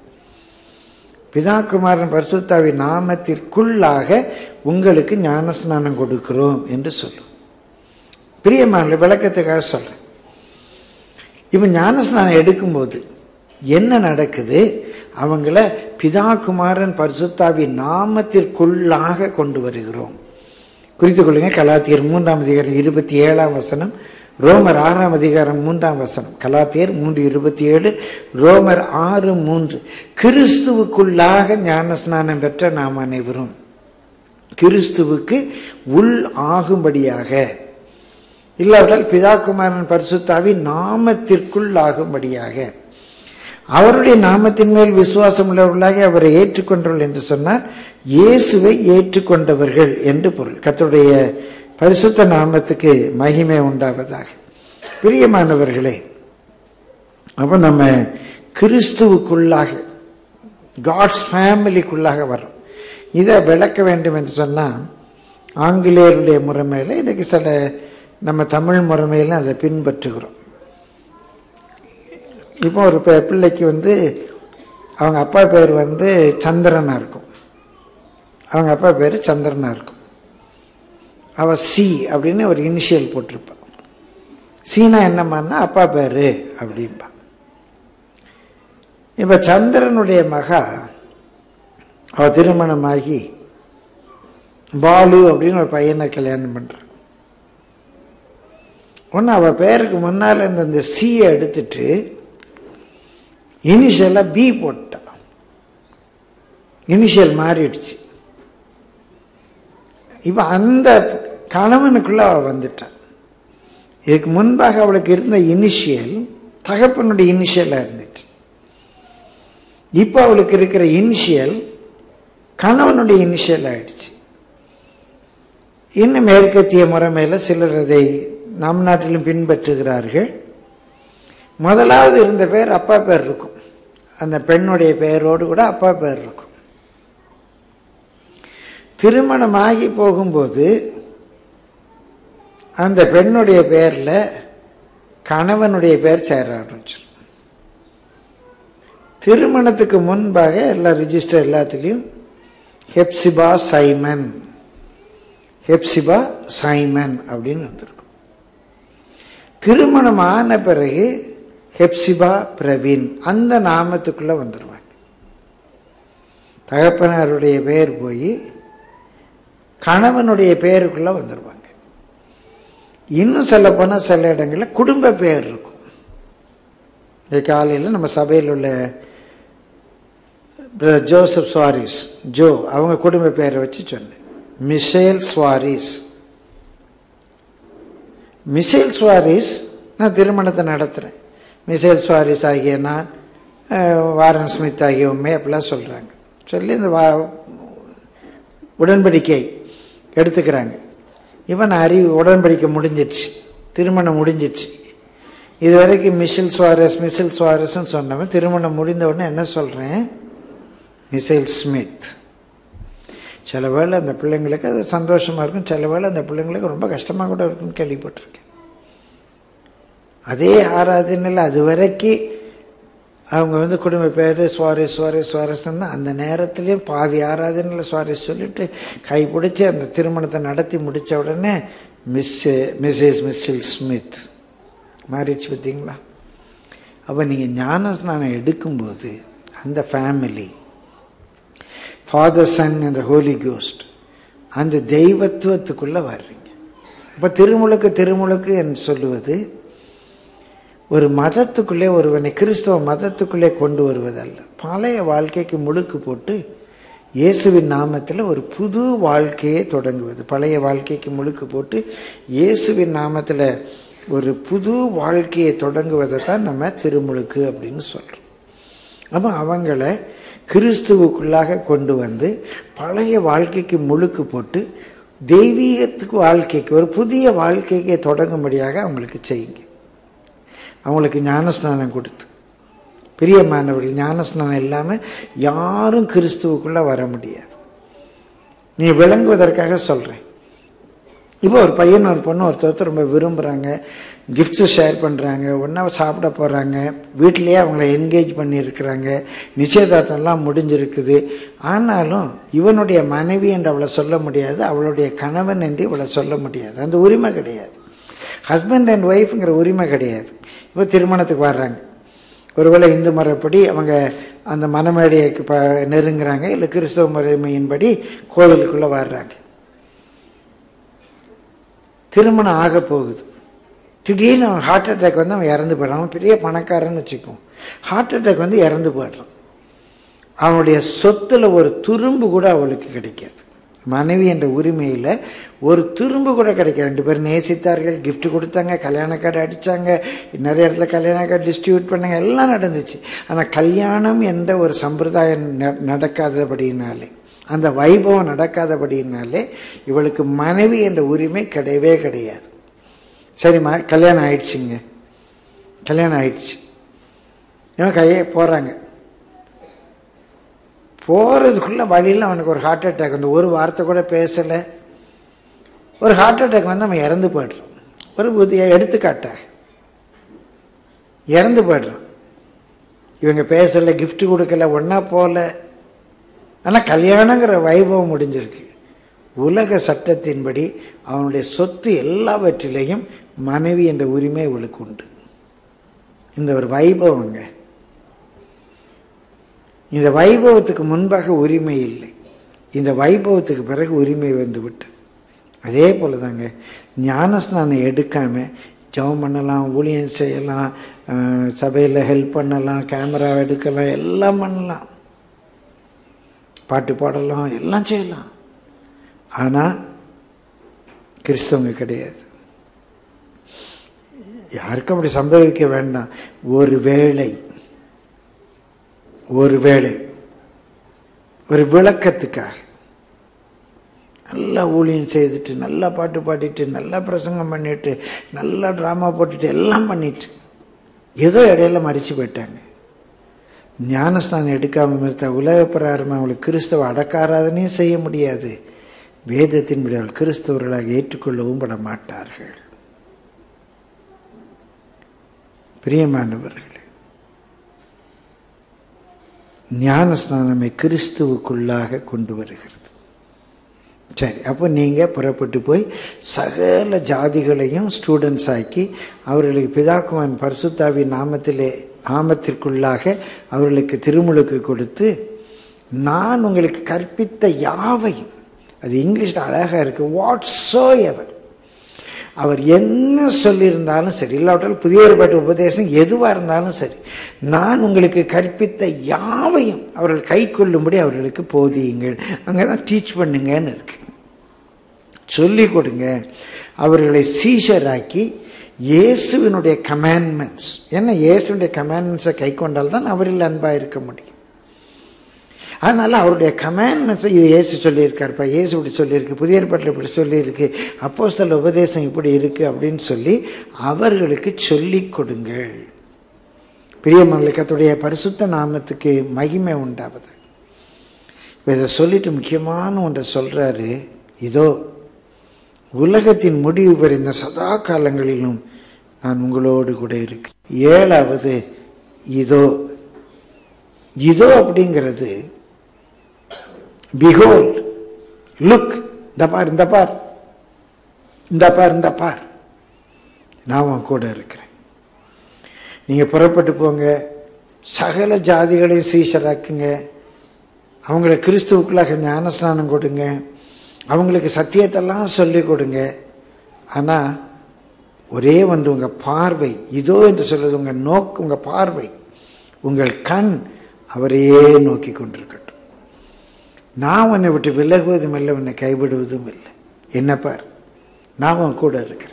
பிதா குமாரன் பரிசுத்தாவின் நாமத்திற்குள்ளாக உங்களுக்கு ஞானஸ்நானம் கொடுக்கிறோம் என்று சொல்லும் பிரியமான விளக்கத்துக்காக சொல்றேன் இப்போ ஞானஸ்நானம் எடுக்கும்போது என்ன நடக்குது அவங்கள பிதா குமாரன் பரிசுத்தாவின் நாமத்திற்குள்ளாக கொண்டு வருகிறோம் குறித்து கொள்ளுங்க கலாத்தியர் மூன்றாம் அதிகாரம் இருபத்தி ஏழாம் வசனம் ரோமர் ஆறாம் அதிகாரம் மூன்றாம் வசனம் கலாத்தியர் மூன்று இருபத்தி ஏழு ரோமர் ஆறு மூன்று கிறிஸ்துவுக்குள்ளாக ஞானஸ்நானம் பெற்ற நாம் அனைவரும் கிறிஸ்துவுக்கு உள் ஆகும்படியாக இல்லாவிட்டால் பிதாகுமாரன் பரிசுத்தாவி நாமத்திற்குள் ஆகும்படியாக அவருடைய நாமத்தின் மேல் விசுவாசம் உள்ளவர்களாக அவரை ஏற்றுக்கொண்டவர்கள் என்று சொன்னார் இயேசுவை ஏற்றுக்கொண்டவர்கள் என்று பொருள் கத்தருடைய பரிசுத்த நாமத்துக்கு மகிமை உண்டாவதாக பிரியமானவர்களே அப்போ நம்ம கிறிஸ்துவுக்குள்ளாக காட்ஸ் ஃபேமிலிக்குள்ளாக வரோம் இதை விளக்க வேண்டும் என்று சொன்னால் ஆங்கிலேயருடைய முறைமையில் இன்றைக்கி சில நம்ம தமிழ் முறைமையில் அதை பின்பற்றுகிறோம் இப்போ ஒரு பிள்ளைக்கு வந்து அவங்க அப்பா பேர் வந்து சந்திரனாக இருக்கும் அவங்க அப்பா பேர் சந்திரனாக இருக்கும் அவ சி அப்படின்னு ஒரு இனிஷியல் போட்டிருப்பான் சீனா என்னம்மான்னா அப்பா பேர் அப்படின்பா இப்போ சந்திரனுடைய மகா அவ திருமணமாகி பாலு அப்படின்னு ஒரு பையனை கல்யாணம் பண்றான் ஒன்று அவள் பேருக்கு முன்னால் இந்த இந்த சியை எடுத்துட்டு இனிஷியலாக பி போட்டான் இனிஷியல் மாறிடுச்சு இப்போ அந்த கணவனுக்குள்ள அவள் வந்துட்டான் இதுக்கு முன்பாக அவளுக்கு இருந்த இனிஷியல் தகப்பனுடைய இனிஷியலாக இருந்துச்சு இப்போ அவளுக்கு இருக்கிற இனிஷியல் கணவனுடைய இனிஷியல் ஆயிடுச்சு இன்னும் மேற்கத்திய முறைமையில் சிலர் அதை நம் நாட்டிலும் பின்பற்றுகிறார்கள் முதலாவது இருந்த பேர் அப்பா பேர் இருக்கும் அந்த பெண்ணுடைய பெயரோடு கூட அப்பா பேர் இருக்கும் திருமணமாகி போகும்போது அந்த பெண்ணுடைய பேரில் கணவனுடைய பேர் சேர ஆரம்பிச்சிடும் திருமணத்துக்கு முன்பாக எல்லா ரிஜிஸ்டர் எல்லாத்துலேயும் ஹெப்சிபா சைமன் ஹெப்சிபா சைமன் அப்படின்னு வந்திருக்கும் திருமணம் ஆன பிறகு ஹெப்சிபா பிரவீன் அந்த நாமத்துக்குள்ள வந்துடுவாங்க தகப்பனாருடைய பேர் போய் கணவனுடைய பேருக்குள்ள வந்துடுவாங்க இன்னும் சொல்ல போனால் சில இடங்களில் குடும்ப பேர் இருக்கும் காலையில் நம்ம சபையில் உள்ள ஜோசப் சுவாரிஸ் ஜோ அவங்க குடும்ப பேரை வச்சு சொன்னேன் மிஷேல் சுவாரிஸ் மிசேல் சுவாரிஸ் நான் திருமணத்தை நடத்துகிறேன் மிசேல் சுவாரிஸ் ஆகிய நான் வாரன் ஸ்மித் ஆகிய உண்மை அப்படிலாம் சொல்கிறாங்க சொல்லி இந்த வா உடன்படிக்கை எடுத்துக்கிறாங்க இவன் அறிவு உடன்படிக்கை முடிஞ்சிடுச்சு திருமணம் முடிஞ்சிடுச்சு இது வரைக்கும் மிஷில் சுவாரஸ் மிசில் சுவாரஸ்ன்னு சொன்னவன் திருமணம் முடிந்த உடனே என்ன சொல்கிறேன் மிசைல் ஸ்மித் சில வேளை அந்த பிள்ளைங்களுக்கு அது சந்தோஷமாக இருக்கும் சில வேளை அந்த பிள்ளைங்களுக்கு ரொம்ப கஷ்டமாக கூட இருக்கும்னு கேள்விப்பட்டிருக்கேன் அதே ஆராதனையில் அது வரைக்கும் அவங்க வந்து குடும்ப பேர் சுவாரஸ் சுவாரஸ் சுவாரஸ்ன்னு அந்த நேரத்துலேயும் பாதி ஆராதனையில் சுவாரஸ் சொல்லிட்டு கைப்பிடிச்சி அந்த திருமணத்தை நடத்தி முடித்த உடனே மிஸ் மிஸ்ஸஸ் மிஸ்ஸில் ஸ்மித் மாறிடுச்சு பார்த்தீங்களா அப்போ நீங்கள் ஞான ஸ்நானம் எடுக்கும்போது அந்த ஃபேமிலி ஃபாதர் சன் அந்த ஹோலி கோஸ்ட் அந்த தெய்வத்துவத்துக்குள்ளே வர்றீங்க இப்போ திருமுழுக்கு திருமுழுக்கு என்று சொல்லுவது ஒரு மதத்துக்குள்ளே ஒருவனை கிறிஸ்தவ மதத்துக்குள்ளே கொண்டு வருவதல்ல பழைய வாழ்க்கைக்கு முழுக்கு போட்டு இயேசுவின் நாமத்தில் ஒரு புது வாழ்க்கையை தொடங்குவது பழைய வாழ்க்கைக்கு முழுக்கு போட்டு இயேசுவின் நாமத்தில் ஒரு புது வாழ்க்கையை தொடங்குவதை தான் நம்ம திருமுழுக்கு அப்படின்னு சொல்கிறோம் அப்போ அவங்கள கிறிஸ்துவுக்குள்ளாக கொண்டு வந்து பழைய வாழ்க்கைக்கு முழுக்கு போட்டு தெய்வீகத்துக்கு வாழ்க்கைக்கு ஒரு புதிய வாழ்க்கைக்கு தொடங்கும்படியாக அவங்களுக்கு செய்யுங்க அவங்களுக்கு ஞானஸ்நானம் கொடுத்து பிரியமானவர்கள் ஞானஸ்நானம் இல்லாமல் யாரும் கிறிஸ்துவுக்குள்ளே வர முடியாது நீ விளங்குவதற்காக சொல்கிறேன் இப்போ ஒரு பையன் ஒரு பொண்ணு ஒருத்தர் ரொம்ப விரும்புகிறாங்க கிஃப்ட்ஸு ஷேர் பண்ணுறாங்க ஒன்றா சாப்பிட போகிறாங்க வீட்டிலேயே அவங்கள என்கேஜ் பண்ணியிருக்கிறாங்க நிச்சயதார்த்தம்லாம் முடிஞ்சிருக்குது ஆனாலும் இவனுடைய மனைவி என்று அவளை சொல்ல முடியாது அவளுடைய கணவன் என்று இவளை சொல்ல முடியாது அந்த உரிமை கிடையாது ஹஸ்பண்ட் அண்ட் ஒய்ஃப்ங்கிற உரிமை கிடையாது இப்போ திருமணத்துக்கு வர்றாங்க ஒருவேளை இந்து முறைப்படி அவங்க அந்த மனமேடையைக்கு ப நெருங்குறாங்க இல்லை கிறிஸ்தவ முறைமையின்படி கோவிலுக்குள்ளே வர்றாங்க திருமணம் ஆக போகுது திடீர்னு அவன் ஹார்ட் அட்டாக் வந்து அவன் இறந்து போயிடான் அவன் பெரிய பணக்காரன்னு வச்சுக்கோம் ஹார்ட் அட்டாக் வந்து இறந்து போயிடுறான் அவனுடைய சொத்துல ஒரு துரும்பு கூட அவளுக்கு கிடைக்காது மனைவி என்ற உரிமையில் ஒரு துரும்பு கூட கிடைக்காது ரெண்டு பேரும் நேசித்தார்கள் gift கொடுத்தாங்க கல்யாண கார்டு அடித்தாங்க நிறைய இடத்துல கல்யாண கார்டு டிஸ்ட்ரிபியூட் பண்ணாங்க எல்லாம் நடந்துச்சு ஆனால் கல்யாணம் என்ற ஒரு சம்பிரதாயம் ந- நடக்காதபடியினாலே அந்த வைபவம் நடக்காதபடியினாலே இவளுக்கு மனைவி என்ற உரிமை கிடையவே கிடையாது சரிம்மா கல்யாணம் ஆயிடுச்சுங்க கல்யாணம் ஆயிடுச்சு இவன் கையே போகிறாங்க போகிறதுக்குள்ள வழியில் அவனுக்கு ஒரு ஹார்ட் அட்டாக் வந்து ஒரு வார்த்தை கூட பேசலை ஒரு ஹார்ட் அட்டாக் வந்து அவன் இறந்து போய்டுறான் ஒரு புதிய எடுத்துக்காட்டாக இறந்து போய்டுறான் இவங்க பேசலை gift கொடுக்கல ஒன்றா போகல ஆனால் கல்யாணங்கிற வைபவம் முடிஞ்சிருக்கு உலக சட்டத்தின்படி அவனுடைய சொத்து எல்லாவற்றிலையும் மனைவி என்ற உரிமை இவளுக்கு உண்டு இந்த ஒரு வைபவங்க இந்த வைபவத்துக்கு முன்பாக உரிமை இல்லை இந்த வைபவத்துக்கு பிறகு உரிமை வந்து விட்டது அதே போல தாங்க ஞானஸ்நானம் எடுக்காம ஜெபம் பண்ணலாம் ஊழியம் செய்யலாம் சபையில் ஹெல்ப் பண்ணலாம் கேமரா எடுக்கலாம் எல்லாம் பண்ணலாம் பாட்டு பாடலாம் எல்லாம் செய்யலாம் ஆனால் கிறிஸ்தவங்க கிடையாது யாருக்கும் அப்படி சம்பவிக்க வேண்டாம் ஒரு வேளை ஒரு வேளை ஒரு விளக்கத்துக்காக நல்லா ஊழியம் செய்துட்டு நல்லா பாட்டு பாடிட்டு நல்லா பிரசங்கம் பண்ணிட்டு நல்லா ட்ராமா போட்டுட்டு எல்லாம் பண்ணிட்டு ஏதோ இடையில மறிச்சு போயிட்டாங்க ஞானஸ்நானம் எடுக்காம இருந்த உலக பிரகாரமாக அவங்களுக்கு கிறிஸ்தவ அடக்காராதனையும் செய்ய முடியாது வேதத்தின்படி அவள் கிறிஸ்தவர்களாக ஏற்றுக்கொள்ளவும் பட மாட்டார்கள் பிரியமானவர்களே ஞானஸ்நானமை கிறிஸ்துவுக்குள்ளாக கொண்டு வருகிறது சரி அப்போ நீங்கள் புறப்பட்டு போய் சகல ஜாதிகளையும் ஸ்டூடெண்ட்ஸ் ஆக்கி அவர்களுக்கு பிதாக்குமான் பரிசுத்தாவி நாமத்திலே நாமத்திற்குள்ளாக அவர்களுக்கு திருமுழுக்கு கொடுத்து நான் உங்களுக்கு கற்பித்த யாவையும் அது இங்கிலீஷில் அழகாக இருக்குது வாட் சோ எவர் அவர் என்ன சொல்லியிருந்தாலும் சரி இல்லாவிட்டால் புதிய ஏற்பாட்டு உபதேசம் எதுவாக இருந்தாலும் சரி நான் உங்களுக்கு கற்பித்த யாவையும் அவர்கள் கை கொள்ளும்படி அவர்களுக்கு போதியுங்கள் அங்கே தான் டீச் பண்ணுங்கன்னு இருக்கு சொல்லி கொடுங்க அவர்களை சீஷராக்கி இயேசுவினுடைய கமாண்ட்மெண்ட்ஸ் ஏன்னா இயேசுவினுடைய கமாண்ட்மெண்ட்ஸை கை கொண்டால் தான் அவரில் அன்பாக இருக்க முடியும் அதனால அவருடைய கமாண்ட்மெண்ட்ஸை இது இயேசு சொல்லியிருக்காருப்பா இயேசு இப்படி சொல்லியிருக்கு புதிய ஏற்பாட்டில் இப்படி சொல்லியிருக்கு அப்போ சில உபதேசம் இப்படி இருக்கு அப்படின்னு சொல்லி அவர்களுக்கு சொல்லி கொடுங்கள் பிரியமங்களுக்கு பரிசுத்த நாமத்துக்கு மகிமை உண்டாவது இதை சொல்லிட்டு முக்கியமான ஒன்றை சொல்றாரு இதோ உலகத்தின் முடிவு பெறிந்த சதா காலங்களிலும் நான் உங்களோடு கூட இருக்கு ஏழாவது இதோ இதோ அப்படிங்கிறது பிகோல்ட் லுக் இந்த பார் இந்த பார் இந்த பார் இந்த பார் நான் உன் கூட இருக்கிறேன் நீங்க புறப்பட்டு போங்க சகல ஜாதிகளையும் சீசராக்குங்க அவங்கள கிறிஸ்துவுக்குள்ளாக ஞானஸ்நானம் கொடுங்க அவங்களுக்கு சத்தியத்தெல்லாம் சொல்லிக் கொடுங்க ஆனால் ஒரே ஒன்று உங்கள் பார்வை இதோ என்று சொல்வது உங்கள் நோக்கு உங்கள் பார்வை உங்கள் கண் அவரையே நோக்கி கொண்டிருக்கட்டும் நான் உன்னை விட்டு விலகுவதும் இல்லை உன்னை கைவிடுவதும் இல்லை என்ன பார் நான் உன் கூட இருக்கிறேன்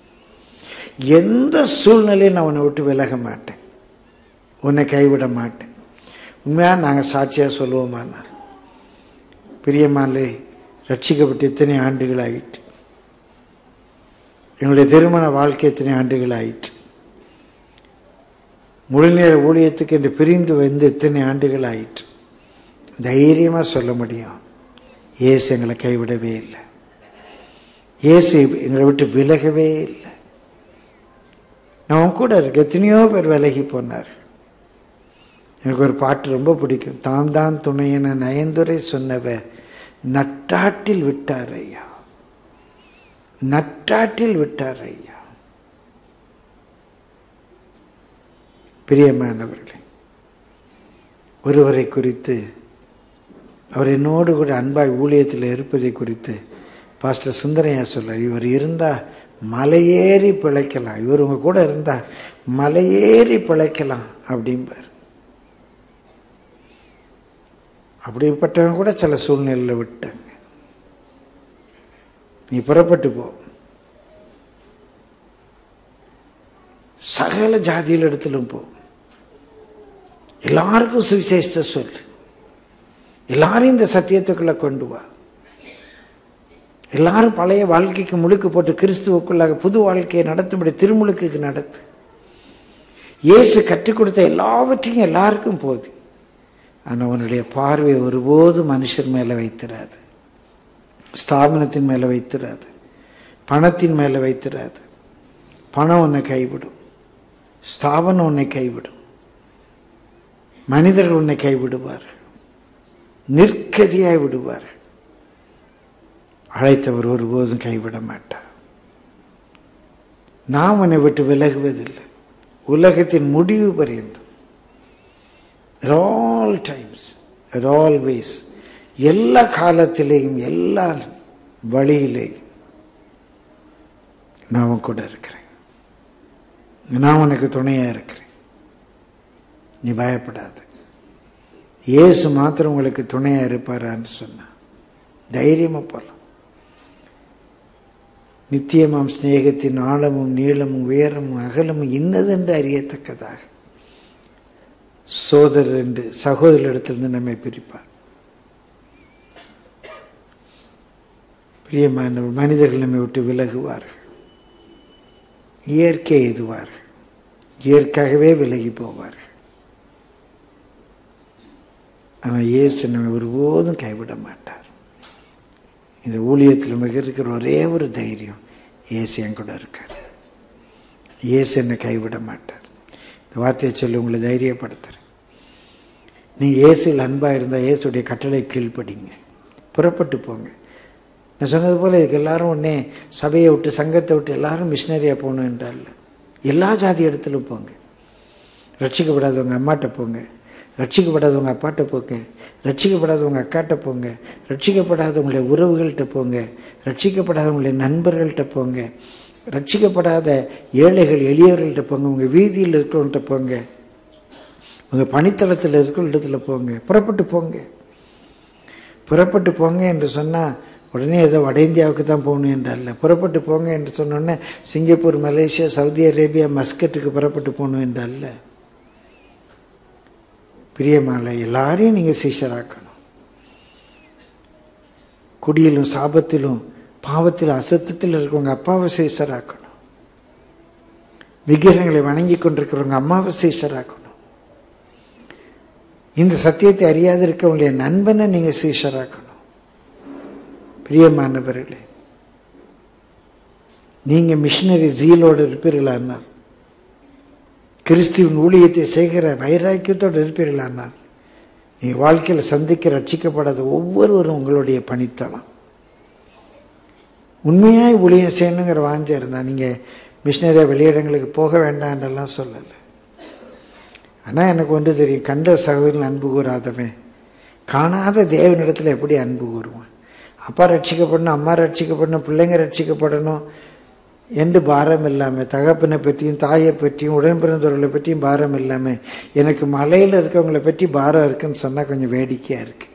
எந்த சூழ்நிலையும் நான் உன்னை விட்டு விலக மாட்டேன் உன்னை கைவிட மாட்டேன் உண்மையாக நாங்கள் சாட்சியாக சொல்லுவோமாண்ணா பிரியமாலே ரட்சிக்கப்பட்டு எத்தனை ஆண்டுகள் ஆயிட்டு எங்களுடைய திருமண வாழ்க்கை எத்தனை ஆண்டுகள் ஆயிற்று முழுநேர ஊழியத்துக்கு என்று பிரிந்து வந்து எத்தனை ஆண்டுகள் ஆயிற்று தைரியமாக சொல்ல முடியும் இயேசு எங்களை கைவிடவே இல்லை இயேசு எங்களை விட்டு விலகவே இல்லை நான் கூட இருக்கு எத்தனையோ பேர் விலகி போனார் எனக்கு ஒரு பாட்டு ரொம்ப பிடிக்கும் தாம் தான் துணையென நயந்துரை சொன்னவ நட்டாட்டில் விட்டார் ஐயா நட்டாட்டில் விட்டார் ஐயா பிரியமானவர்களே ஒருவரை குறித்து அவர் என்னோடு கூட அன்பாய் ஊழியத்தில் இருப்பதை குறித்து பாஸ்டர் சுந்தரையா சொல்ல இவர் இருந்தா மலையேறி பிழைக்கலாம் இவர் உங்க கூட இருந்தா மலையேறி பிழைக்கலாம் அப்படிம்பார் அப்படிப்பட்டவங்க கூட சில சூழ்நிலையில் விட்டாங்க நீ புறப்பட்டு போ சகல ஜாதியில் இடத்திலும் போ எல்லாருக்கும் சுவிசேஷத்தை சொல்லு எல்லாரும் இந்த சத்தியத்துக்குள்ள கொண்டு வா எல்லாரும் பழைய வாழ்க்கைக்கு முழுக்கு போட்டு கிறிஸ்துவுக்குள்ளாக புது வாழ்க்கையை நடத்தும்படி திருமுழுக்குக்கு நடத்து இயேசு கற்றுக் கொடுத்த எல்லாவற்றையும் எல்லாருக்கும் போகுது ஆனால் உன்னுடைய பார்வை ஒருபோதும் மனுஷர் மேலே வைத்திராது ஸ்தாபனத்தின் மேலே வைத்திராது பணத்தின் மேலே வைத்திராது பணம் உன்னை கைவிடும் ஸ்தாபனம் உன்னை கைவிடும் மனிதர்கள் உன்னை கைவிடுவார்கள் நிற்கதியாய் விடுவார்கள் அழைத்தவர் ஒருபோதும் கைவிட மாட்டார் நாம் உன்னை விட்டு விலகுவதில்லை உலகத்தின் முடிவு பரியந்தம் at all times at all ways எல்லா காலத்திலேயும் எல்லா வழியிலேயும் நான் உன் கூட இருக்கிறேன் நான் உனக்கு துணையா இருக்கிறேன் நீ பயப்படாத இயேசு மாத்திரம் உங்களுக்கு துணையா இருப்பாரான்னு சொன்னா தைரியமா போகலாம் நித்தியமாம் சிநேகத்தின் ஆழமும் நீளமும் உயரமும் அகலமும் இன்னதென்று அறியத்தக்கதாக சோதரர் என்று சகோதரிடத்திலிருந்து நம்மை பிரிப்பார் பிரியமான மனிதர்கள் நம்மை விட்டு விலகுவார்கள் இயற்கை எதுவார்கள் இயற்கையாகவே விலகி போவார்கள் ஆனால் இயேசு நம்மை ஒருபோதும் கைவிட மாட்டார் இந்த ஊழியத்தில் நமக்கு இருக்கிற ஒரே ஒரு தைரியம் இயேசு என் கூட இருக்கார் இயேசு என்னை கைவிட மாட்டார் இந்த வார்த்தையை சொல்லி உங்களை தைரியப்படுத்துகிறேன் நீங்கள் இயேசுவில் அன்பாக இருந்தால் இயேசுடைய கட்டளை கீழ்ப்படிங்க புறப்பட்டு போங்க நான் சொன்னது போல் இதுக்கு எல்லாரும் உடனே சபையை விட்டு சங்கத்தை விட்டு எல்லாரும் மிஷினரியாக போகணும் என்றால் எல்லா ஜாதி இடத்துல போங்க ரட்சிக்கப்படாதவங்க அம்மாட்ட போங்க ரட்சிக்கப்படாதவங்க அப்பாட்ட போங்க ரட்சிக்கப்படாதவங்க அக்காட்ட போங்க ரட்சிக்கப்படாதவங்களுடைய உறவுகள்கிட்ட போங்க ரட்சிக்கப்படாதவங்களுடைய நண்பர்கள்ட்ட போங்க ரட்சிக்கப்படாத ஏழைகள் எளியவர்கள்ட்ட போங்க உங்கள் வீதியில் இருக்கிறவங்கள்ட்ட போங்க உங்கள் பணித்தளத்தில் இருக்கிற இடத்துல போங்க புறப்பட்டு போங்க புறப்பட்டு போங்க என்று சொன்னால் உடனே ஏதோ வட இந்தியாவுக்கு தான் போகணும் என்று அல்ல புறப்பட்டு போங்க என்று சொன்னோன்னே சிங்கப்பூர் மலேசியா சவுதி அரேபியா மஸ்கட்டுக்கு புறப்பட்டு போகணும் என்று அல்ல பிரியமால எல்லாரையும் நீங்கள் சீஷராக்கணும் குடியிலும் சாபத்திலும் பாவத்தில் அசத்தத்தில் இருக்கவங்க அப்பாவை சீஷராக்கணும் விக்கிரகங்களை வணங்கி கொண்டிருக்கிறவங்க அம்மாவை சீஷராக்கணும் இந்த சத்தியத்தை அறியாது இருக்கவங்களுடைய நண்பனை நீங்க சீஷராக்கணும் பிரியமானவர்களே நீங்க மிஷினரி ஜீலோடு இருப்பீர்களானால் கிறிஸ்துவின் ஊழியத்தை செய்கிற வைராக்கியத்தோடு இருப்பீர்களானால் நீங்கள் வாழ்க்கையில் சந்திக்க ரட்சிக்கப்படாத ஒவ்வொருவரும் உங்களுடைய பணித்தளம் உண்மையாய் ஊழியம் செய்யணுங்கிற வாஞ்ச இருந்தா நீங்கள் மிஷினரியாக வெளியிடங்களுக்கு போக வேண்டாம்ன்றெல்லாம் சொல்லலை ஆனால் எனக்கு ஒன்று தெரியும் கண்ட சகோதரன் அன்பு கூறாதவன் காணாத தேவனிடத்தில் எப்படி அன்பு கூறுவான் அப்பா ரட்சிக்கப்படணும் அம்மா ரட்சிக்கப்படணும் பிள்ளைங்க ரட்சிக்கப்படணும் என்று பாரம் இல்லாமல் தகப்பனை பற்றியும் தாயை பற்றியும் உடன் பிறந்தவர்களை பற்றியும் பாரம் இல்லாமல் எனக்கு மலையில் இருக்கவங்களை பற்றி பாரம் இருக்குன்னு சொன்னால் கொஞ்சம் வேடிக்கையாக இருக்கு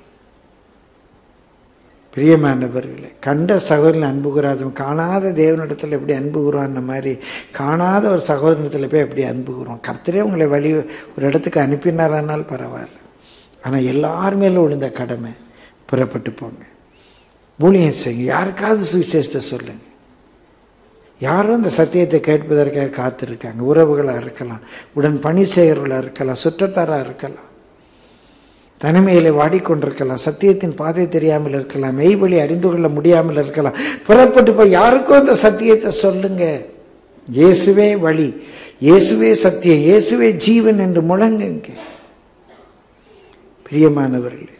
பிரியமானவர்களே கண்ட சகோதரன் அன்பு கூறாதவன் காணாத தேவனிடத்தில் எப்படி அன்பு கூறுவான் மாதிரி காணாத ஒரு சகோதரத்தில் போய் எப்படி அன்பு கூறுவான் கர்த்தரே உங்களை வழி ஒரு இடத்துக்கு அனுப்பினாரானால் பரவாயில்ல ஆனால் எல்லார் மேலும் விழுந்த கடமை புறப்பட்டு போங்க ஊழியம் செய்யுங்க யாருக்காவது சுவிசேஷத்தை சொல்லுங்க யாரும் இந்த சத்தியத்தை கேட்பதற்காக காத்திருக்காங்க உறவுகளாக இருக்கலாம் உடன் பணி செய்கிறவர்களாக இருக்கலாம் சுற்றத்தாராக இருக்கலாம் தனிமையில வாடிக்கொண்டிருக்கலாம் சத்தியத்தின் பாதை தெரியாமல் இருக்கலாம் மெய்வழி அறிந்து கொள்ள முடியாமல் இருக்கலாம் புறப்பட்டு போய் யாருக்கோ இந்த சத்தியத்தை சொல்லுங்க இயேசுவே வழி இயேசுவே சத்தியம் இயேசுவே ஜீவன் என்று முழங்குங்க பிரியமானவர்களே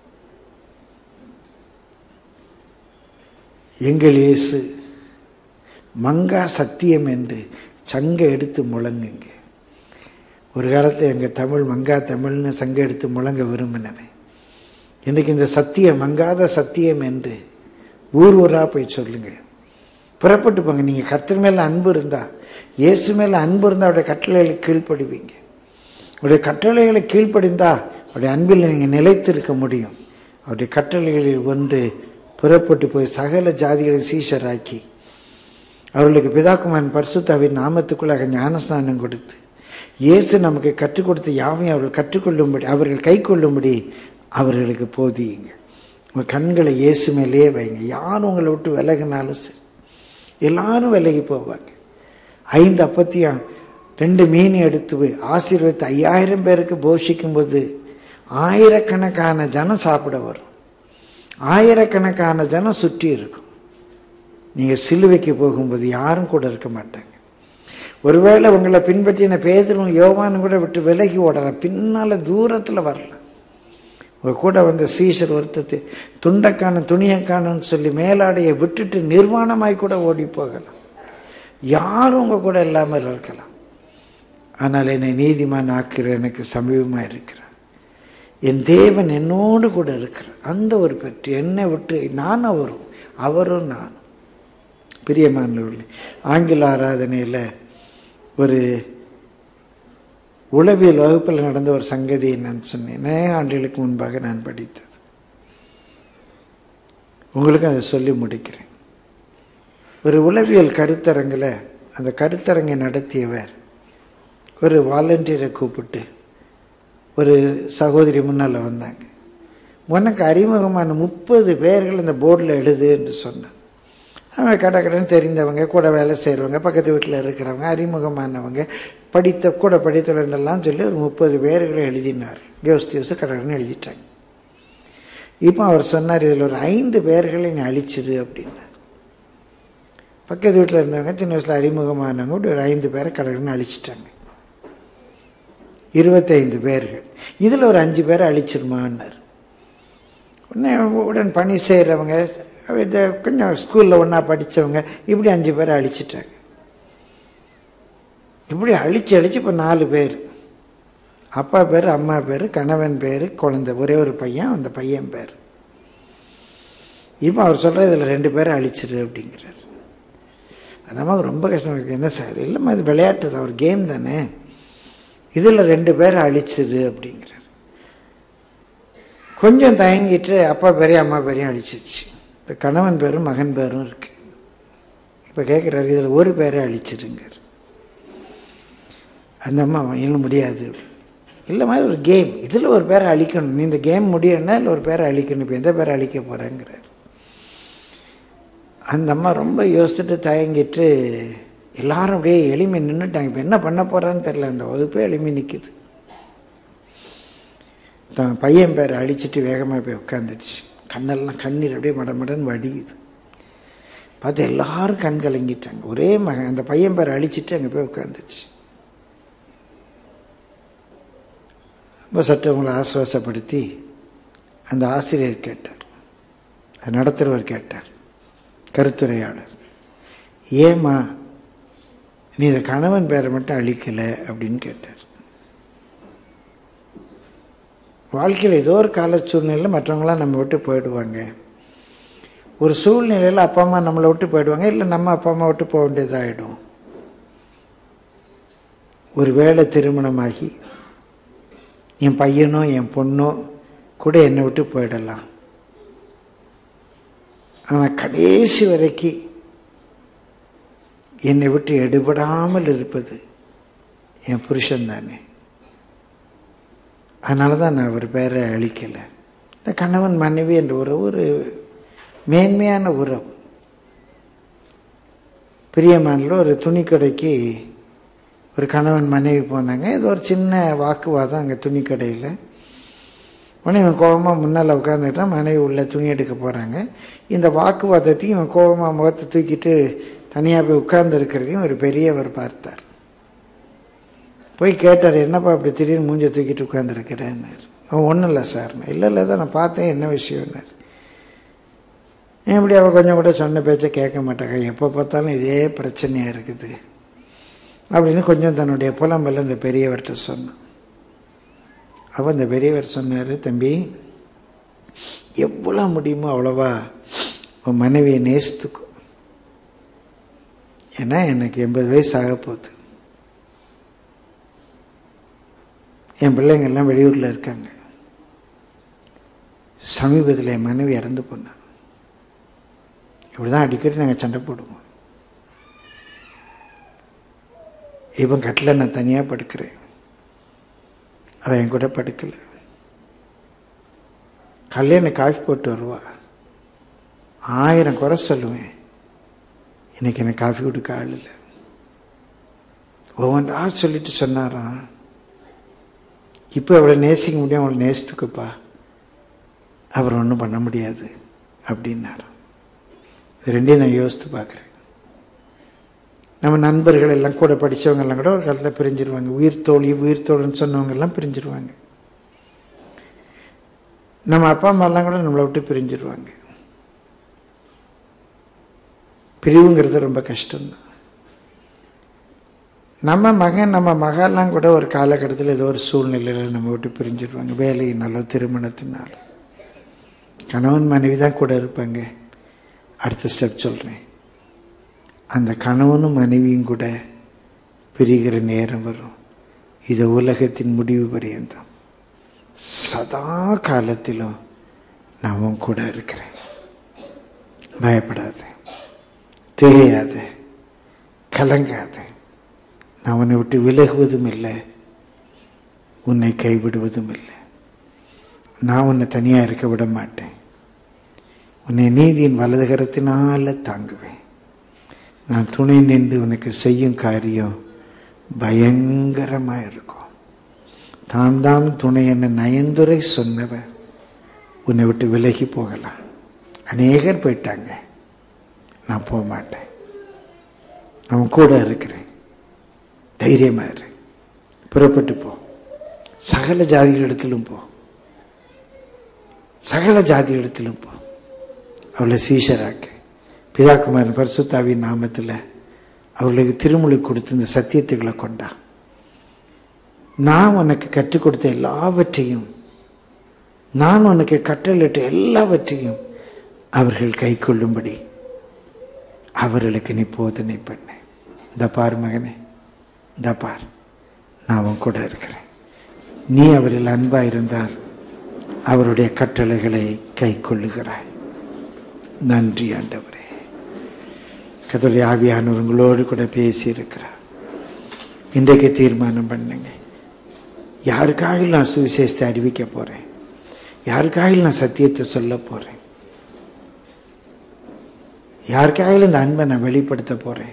எங்கள் இயேசு மங்கா சத்தியம் என்று சங்க எடுத்து முழங்குங்க ஒரு காலத்தில் எங்கள் தமிழ் மங்கா தமிழ்னு சங்க எடுத்து முழங்க விரும்பினவன் இன்றைக்கு இந்த சத்தியம் மங்காத சத்தியம் என்று ஊர் ஊராக போய் சொல்லுங்க புறப்பட்டு போங்க நீங்கள் கர்த்தர் மேலே அன்பு இருந்தா இயேசு மேலே அன்பு இருந்தால் அவருடைய கட்டளைகளை கீழ்ப்படுவீங்க அவருடைய கட்டளைகளை கீழ்ப்படிந்தா அவருடைய அன்பில் நீங்கள் நிலைத்திருக்க முடியும் அவருடைய கட்டளைகளில் ஒன்று புறப்பட்டு போய் சகல ஜாதிகளை சீஷராக்கி அவர்களுக்கு பிதாக்குமாரன் பரிசுத்தாவின் நாமத்துக்குள்ளாக ஞானஸ்நானம் கொடுத்து இயேசு நமக்கு கற்றுக் கொடுத்த யாவையும் அவர்கள் கற்றுக்கொள்ளும்படி அவர்கள் கை கொள்ளும்படி அவர்களுக்கு போதியுங்க உங்கள் கண்களை இயேசு மேலேயே வைங்க யாரும் உங்களை விட்டு விலகினாலும் சரி எல்லாரும் விலகி போவாங்க ஐந்து அப்பத்தியம் ரெண்டு மீன் எடுத்து போய் ஆசீர்வதித்து ஐயாயிரம் பேருக்கு போஷிக்கும் போது ஆயிரக்கணக்கான ஜனம் சாப்பிட வரும் ஆயிரக்கணக்கான ஜனம் சுற்றி இருக்கும் நீங்கள் சிலுவைக்கு போகும்போது யாரும் கூட இருக்க மாட்டாங்க ஒருவேளை உங்களை பின்பற்றின பேதரும் யோவானும் கூட விட்டு விலகி ஓடலாம் பின்னால் தூரத்தில் வரலாம் உங்கள் கூட வந்த சீசர் ஒருத்தத்து துண்டைக்கான துணியக்கானன்னு சொல்லி மேலாடையை விட்டுட்டு நிர்வாணமாய் கூட ஓடி போகலாம் யாரும் உங்கள் கூட இல்லாமல் இருக்கலாம் ஆனால் என்னை நீதிமான் ஆக்கிற எனக்கு சமீபமாக இருக்கிறார் என் தேவன் என்னோடு கூட இருக்கிறார் அந்த ஒரு பற்றி என்னை விட்டு நான் அவரும் அவரும் நான் பிரியமானவர்களே ஆங்கில ஆராதனையில் ஒரு உளவியல் வகுப்பில் நடந்த ஒரு சங்கதியை நான் சொன்னேன் நிறைய ஆண்டுகளுக்கு முன்பாக நான் படித்தது உங்களுக்கு அதை சொல்லி முடிக்கிறேன் ஒரு உளவியல் கருத்தரங்கில் அந்த கருத்தரங்கை நடத்தியவர் ஒரு வாலண்டியரை கூப்பிட்டு ஒரு சகோதரி முன்னால் வந்தாங்க உனக்கு அறிமுகமான முப்பது பேர்கள் இந்த போர்டில் எழுது என்று சொன்னான் அவன் கடை கடன் தெரிந்தவங்க கூட வேலை செய்கிறவங்க பக்கத்து வீட்டில் இருக்கிறவங்க அறிமுகமானவங்க படித்த கூட படித்தவர்களெல்லாம் சொல்லி ஒரு முப்பது பேர்களை எழுதினார் யோசித்து யோசித்து கடகடன் எழுதிட்டாங்க இப்போ அவர் சொன்னார் இதில் ஒரு ஐந்து பேர்களை நீ அழிச்சிரு அப்படின்னார் பக்கத்து வீட்டில் இருந்தவங்க சின்ன வயசில் அறிமுகமானவங்க இப்படி ஒரு ஐந்து பேரை கடகடன் அழிச்சிட்டாங்க இருபத்தைந்து பேர்கள் இதில் ஒரு அஞ்சு பேரை அழிச்சிருமான்னார் உடனே உடன் பணி செய்கிறவங்க இந்த கொஞ்சம் ஸ்கூலில் ஒன்றா படித்தவங்க இப்படி அஞ்சு பேரை அழிச்சிட்டாங்க இப்படி அழிச்சு அழிச்சு இப்போ நாலு பேர் அப்பா பேர் அம்மா பேர் கணவன் பேர் குழந்தை ஒரே ஒரு பையன் அந்த பையன் பேர் இப்போ அவர் சொல்கிற இதில் ரெண்டு பேரை அழிச்சிரு அப்படிங்கிறார் அந்த மாதிரி ரொம்ப கஷ்டமாக இருக்குது என்ன சார் இல்லைம்மா இது விளையாட்டு தான் ஒரு கேம் தானே இதில் ரெண்டு பேரை அழிச்சிரு அப்படிங்கிறார் கொஞ்சம் தயங்கிட்டு அப்பா பேரையும் அம்மா பேரையும் அழிச்சிருச்சு இப்போ கணவன் பேரும் மகன் பேரும் இருக்கு இப்போ கேட்குறாரு இதில் ஒரு பேரை அழிச்சிருங்கார் அந்த அம்மா இன்னும் முடியாது இல்லைம்மா இது ஒரு கேம் இதில் ஒரு பேரை அழிக்கணும் நீ இந்த கேம் முடியணும்னா இல்லை ஒரு பேரை அழிக்கணும் இப்போ எந்த பேரை அழிக்க போகிறேங்கிறார் அந்த அம்மா ரொம்ப யோசிச்சுட்டு தயங்கிட்டு எல்லாரும் அப்படியே எளிமை நின்றுட்டாங்க இப்போ என்ன பண்ண போகிறான்னு தெரில அந்த வகுப்பே எளிமை நிற்குது தான் பையன் பேரை அழிச்சிட்டு வேகமாக போய் உட்காந்துருச்சு கண்ணெல்லாம் கண்ணீர் அப்படியே மடமடன்னு வடியுது பார்த்து எல்லாரும் கண் கலங்கிட்டாங்க ஒரே மகன் அந்த பையன் பேரை அழிச்சிட்டு அங்கே போய் உட்காந்துருச்சு இப்போ சற்று அவங்களை ஆசுவாசப்படுத்தி அந்த ஆசிரியர் கேட்டார் அது நடத்துகிறவர் கேட்டார் கருத்துரையாளர் ஏம்மா நீ இந்த கணவன் பேரை மட்டும் அழிக்கலை அப்படின்னு கேட்டார் வாழ்க்கையில் ஏதோ ஒரு கால சூழ்நிலையில் மற்றவங்களாம் நம்ம விட்டு போயிடுவாங்க ஒரு சூழ்நிலையில் அப்பா அம்மா நம்மளை விட்டு போயிடுவாங்க இல்லை நம்ம அப்பா அம்மா விட்டு போக வேண்டியதாகிடும் ஒரு வேளை திருமணமாகி என் பையனோ என் பொண்ணோ கூட என்னை விட்டு போயிடலாம் ஆனால் கடைசி வரைக்கும் என்னை விட்டு எடுபடாமல் இருப்பது என் புருஷன் தானே அதனால தான் நான் அவர் பேரை அழிக்கலை இந்த கணவன் மனைவி என்ற ஒரு ஒரு மேன்மையான உறவு பிரியமானில் ஒரு துணி கடைக்கு ஒரு கணவன் மனைவி போனாங்க இது ஒரு சின்ன வாக்குவாதம் அங்கே துணி கடையில் உடனே இவன் கோபமாக முன்னால் உட்காந்துக்கிட்டான் மனைவி உள்ள துணி எடுக்க போகிறாங்க இந்த வாக்குவாதத்தையும் இவன் கோபமாக முகத்தை தூக்கிட்டு தனியாக போய் உட்கார்ந்து இருக்கிறதையும் ஒரு பெரியவர் பார்த்தார் போய் கேட்டார் என்னப்பா அப்படி திடீர்னு மூஞ்ச தூக்கிட்டு உட்காந்துருக்கிறேன்னார் அவன் ஒன்றும் இல்லை சார் இல்லை இல்லை தான் நான் பார்த்தேன் என்ன விஷயம்னார் ஏன் இப்படி அவள் கொஞ்சம் கூட சொன்ன பேச்சை கேட்க மாட்டாங்க எப்போ பார்த்தாலும் இதே பிரச்சனையாக இருக்குது அப்படின்னு கொஞ்சம் தன்னுடைய புலம்பெல்லாம் இந்த பெரியவர்கிட்ட சொன்னான் அப்போ இந்த பெரியவர் சொன்னார் தம்பி எவ்வளோ முடியுமோ அவ்வளோவா உன் மனைவியை நேசித்துக்கும் ஏன்னா எனக்கு எண்பது வயசு ஆக போகுது என் பிள்ளைங்கள்லாம் வெளியூரில் இருக்காங்க சமீபத்தில் என் மனைவி இறந்து போனான் இப்படி தான் அடிக்கடி நாங்கள் சண்டை போடுவோம் இவன் கட்டில் நான் தனியாக படுக்கிறேன் அவன் என் கூட படுக்கலை கல்யாணம் காஃபி போட்டு வருவா ஆயிரம் குறை சொல்லுவேன் இன்னைக்கு எனக்கு காஃபி கொடுக்க ஆள் இல்லை ஒவ்வொன்றா சொல்லிட்டு சொன்னாராம் இப்போ அவளை நேசிக்க முடியும் அவளை நேசித்துக்குப்பா அப்புறம் ஒன்றும் பண்ண முடியாது அப்படின்னாராம் இது ரெண்டையும் நான் யோசித்து பார்க்குறேன் நம்ம நண்பர்கள் எல்லாம் கூட படித்தவங்க எல்லாம் கூட ஒரு காலத்தில் பிரிஞ்சிருவாங்க உயிர் தோழி உயிர் தோழன்னு சொன்னவங்க எல்லாம் பிரிஞ்சிருவாங்க நம்ம அப்பா அம்மாலாம் கூட நம்மளை விட்டு பிரிஞ்சிருவாங்க பிரிவுங்கிறது ரொம்ப கஷ்டம்தான் நம்ம மகன் நம்ம மகெல்லாம் கூட ஒரு காலகட்டத்தில் ஏதோ ஒரு சூழ்நிலையில் நம்ம விட்டு பிரிஞ்சிடுவாங்க வேலையினாலோ திருமணத்தினாலோ கணவன் மனைவி தான் கூட இருப்பாங்க அடுத்த ஸ்டெப் சொல்கிறேன் அந்த கணவனும் மனைவியும் கூட பிரிகிற நேரம் வரும் இது உலகத்தின் முடிவு பரியந்தம் சதா காலத்திலும் நான் உன் கூட இருக்கிறேன் பயப்படாத திகையாத கலங்காத நான் உன்னை விட்டு விலகுவதும் இல்லை உன்னை கைவிடுவதும் இல்லை நான் உன்னை தனியாக இருக்க விட மாட்டேன் உன்னை நீதியின் வலதுகரத்தினால தாங்குவேன் நான் துணை நின்று உனக்கு செய்யும் காரியம் பயங்கரமாக இருக்கும் தாம் தாம் துணை என்ன நயந்துரை சொன்னவ உன்னை விட்டு விலகி போகலாம் அநேகர் போயிட்டாங்க நான் போக மாட்டேன் நான் கூட இருக்கிறேன் தைரியமா இரு புறப்பட்டு போ சகல ஜாதிகளிடத்திலும் போ சகல ஜாதிகளிடத்திலும் போ அவளை சீஷராக்கு பிதாகுமாரன் பரிசுத்தாவின் நாமத்தில் அவர்களுக்கு திருமொழி கொடுத்து இந்த சத்தியத்துகளை கொண்டா நான் உனக்கு கற்றுக் கொடுத்த எல்லாவற்றையும் நான் உனக்கு கட்டளிட்ட எல்லாவற்றையும் அவர்கள் கை கொள்ளும்படி அவர்களுக்கு நீ போதனை பண்ண இந்த பார் மகனே இந்த பார் நான் உன் கூட இருக்கிறேன் நீ அவரில் அன்பா இருந்தால் அவருடைய கட்டளைகளை கை கொள்ளுகிறாய் நன்றி ஆண்டவரே கதோடைய ஆவியானவர் உங்களோடு கூட பேசி இருக்கிறார் இன்றைக்கு தீர்மானம் பண்ணுங்க யாருக்காக நான் சுவிசேஷத்தை அறிவிக்க போறேன் யாருக்காக நான் சத்தியத்தை சொல்ல போறேன் யாருக்காக இந்த அன்பை நான் வெளிப்படுத்த போறேன்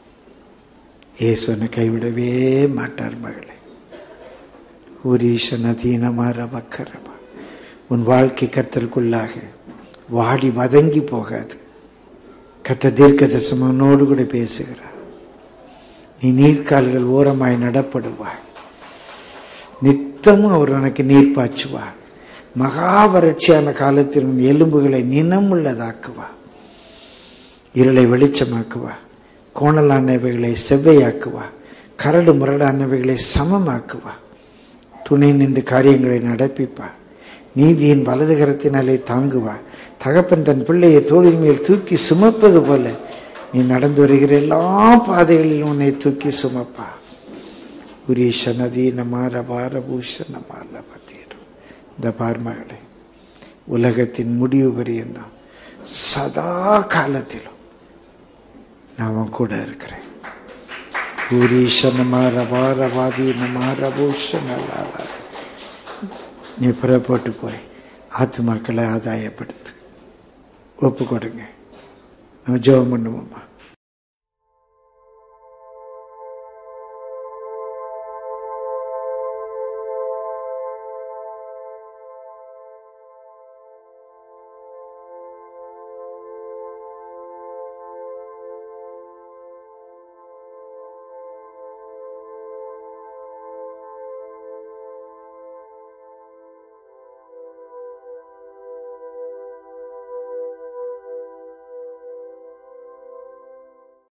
ஏசுனை கைவிடவே மாட்டார் மகளே ஊரீஷன் அதீனமா ரபக்கரபா உன் வாழ்க்கை கத்தருக்குள்ளாக வாடி வதங்கி போகாது கத்த தீர்க்க தசமனோடு கூட பேசுகிறார் நீ நீர்க்கால்கள் ஓரமாய் நடப்படுவாய் நித்தமும் அவர் உனக்கு நீர் பாய்ச்சுவார் மகா வறட்சியான காலத்தில் உன் எலும்புகளை நினமுள்ளதாக்குவா இருளை வெளிச்சமாக்குவா கோணலானவைகளை செவ்வையாக்குவா கரடு முரடானவைகளை சமமாக்குவா துணை நின்று காரியங்களை நடப்பிப்பா நீதியின் வலதுகரத்தினாலே தாங்குவா தகப்பன் தன் பிள்ளையை தோளின் மேல் தூக்கி சுமப்பது போல நீ நடந்து வருகிற எல்லா பாதைகளிலும் உன்னை தூக்கி சுமப்பா உரீஷ நதி நமார பாரபூஷ நமால பத்தீரும் இந்த பார்மகளே உலகத்தின் முடிவு பரியந்தான் சதா காலத்திலும் நான் அவன் கூட இருக்கிறேன் பூரீஷ நமார பாரவாதி நமார பூஷ நல்லாது நீ புறப்பட்டு போய் ஆத்துமாக்களை ஆதாயப்படுத்து ஒப்பு கொடுங்க நம்ம ஜெபம் பண்ணுவோம்மா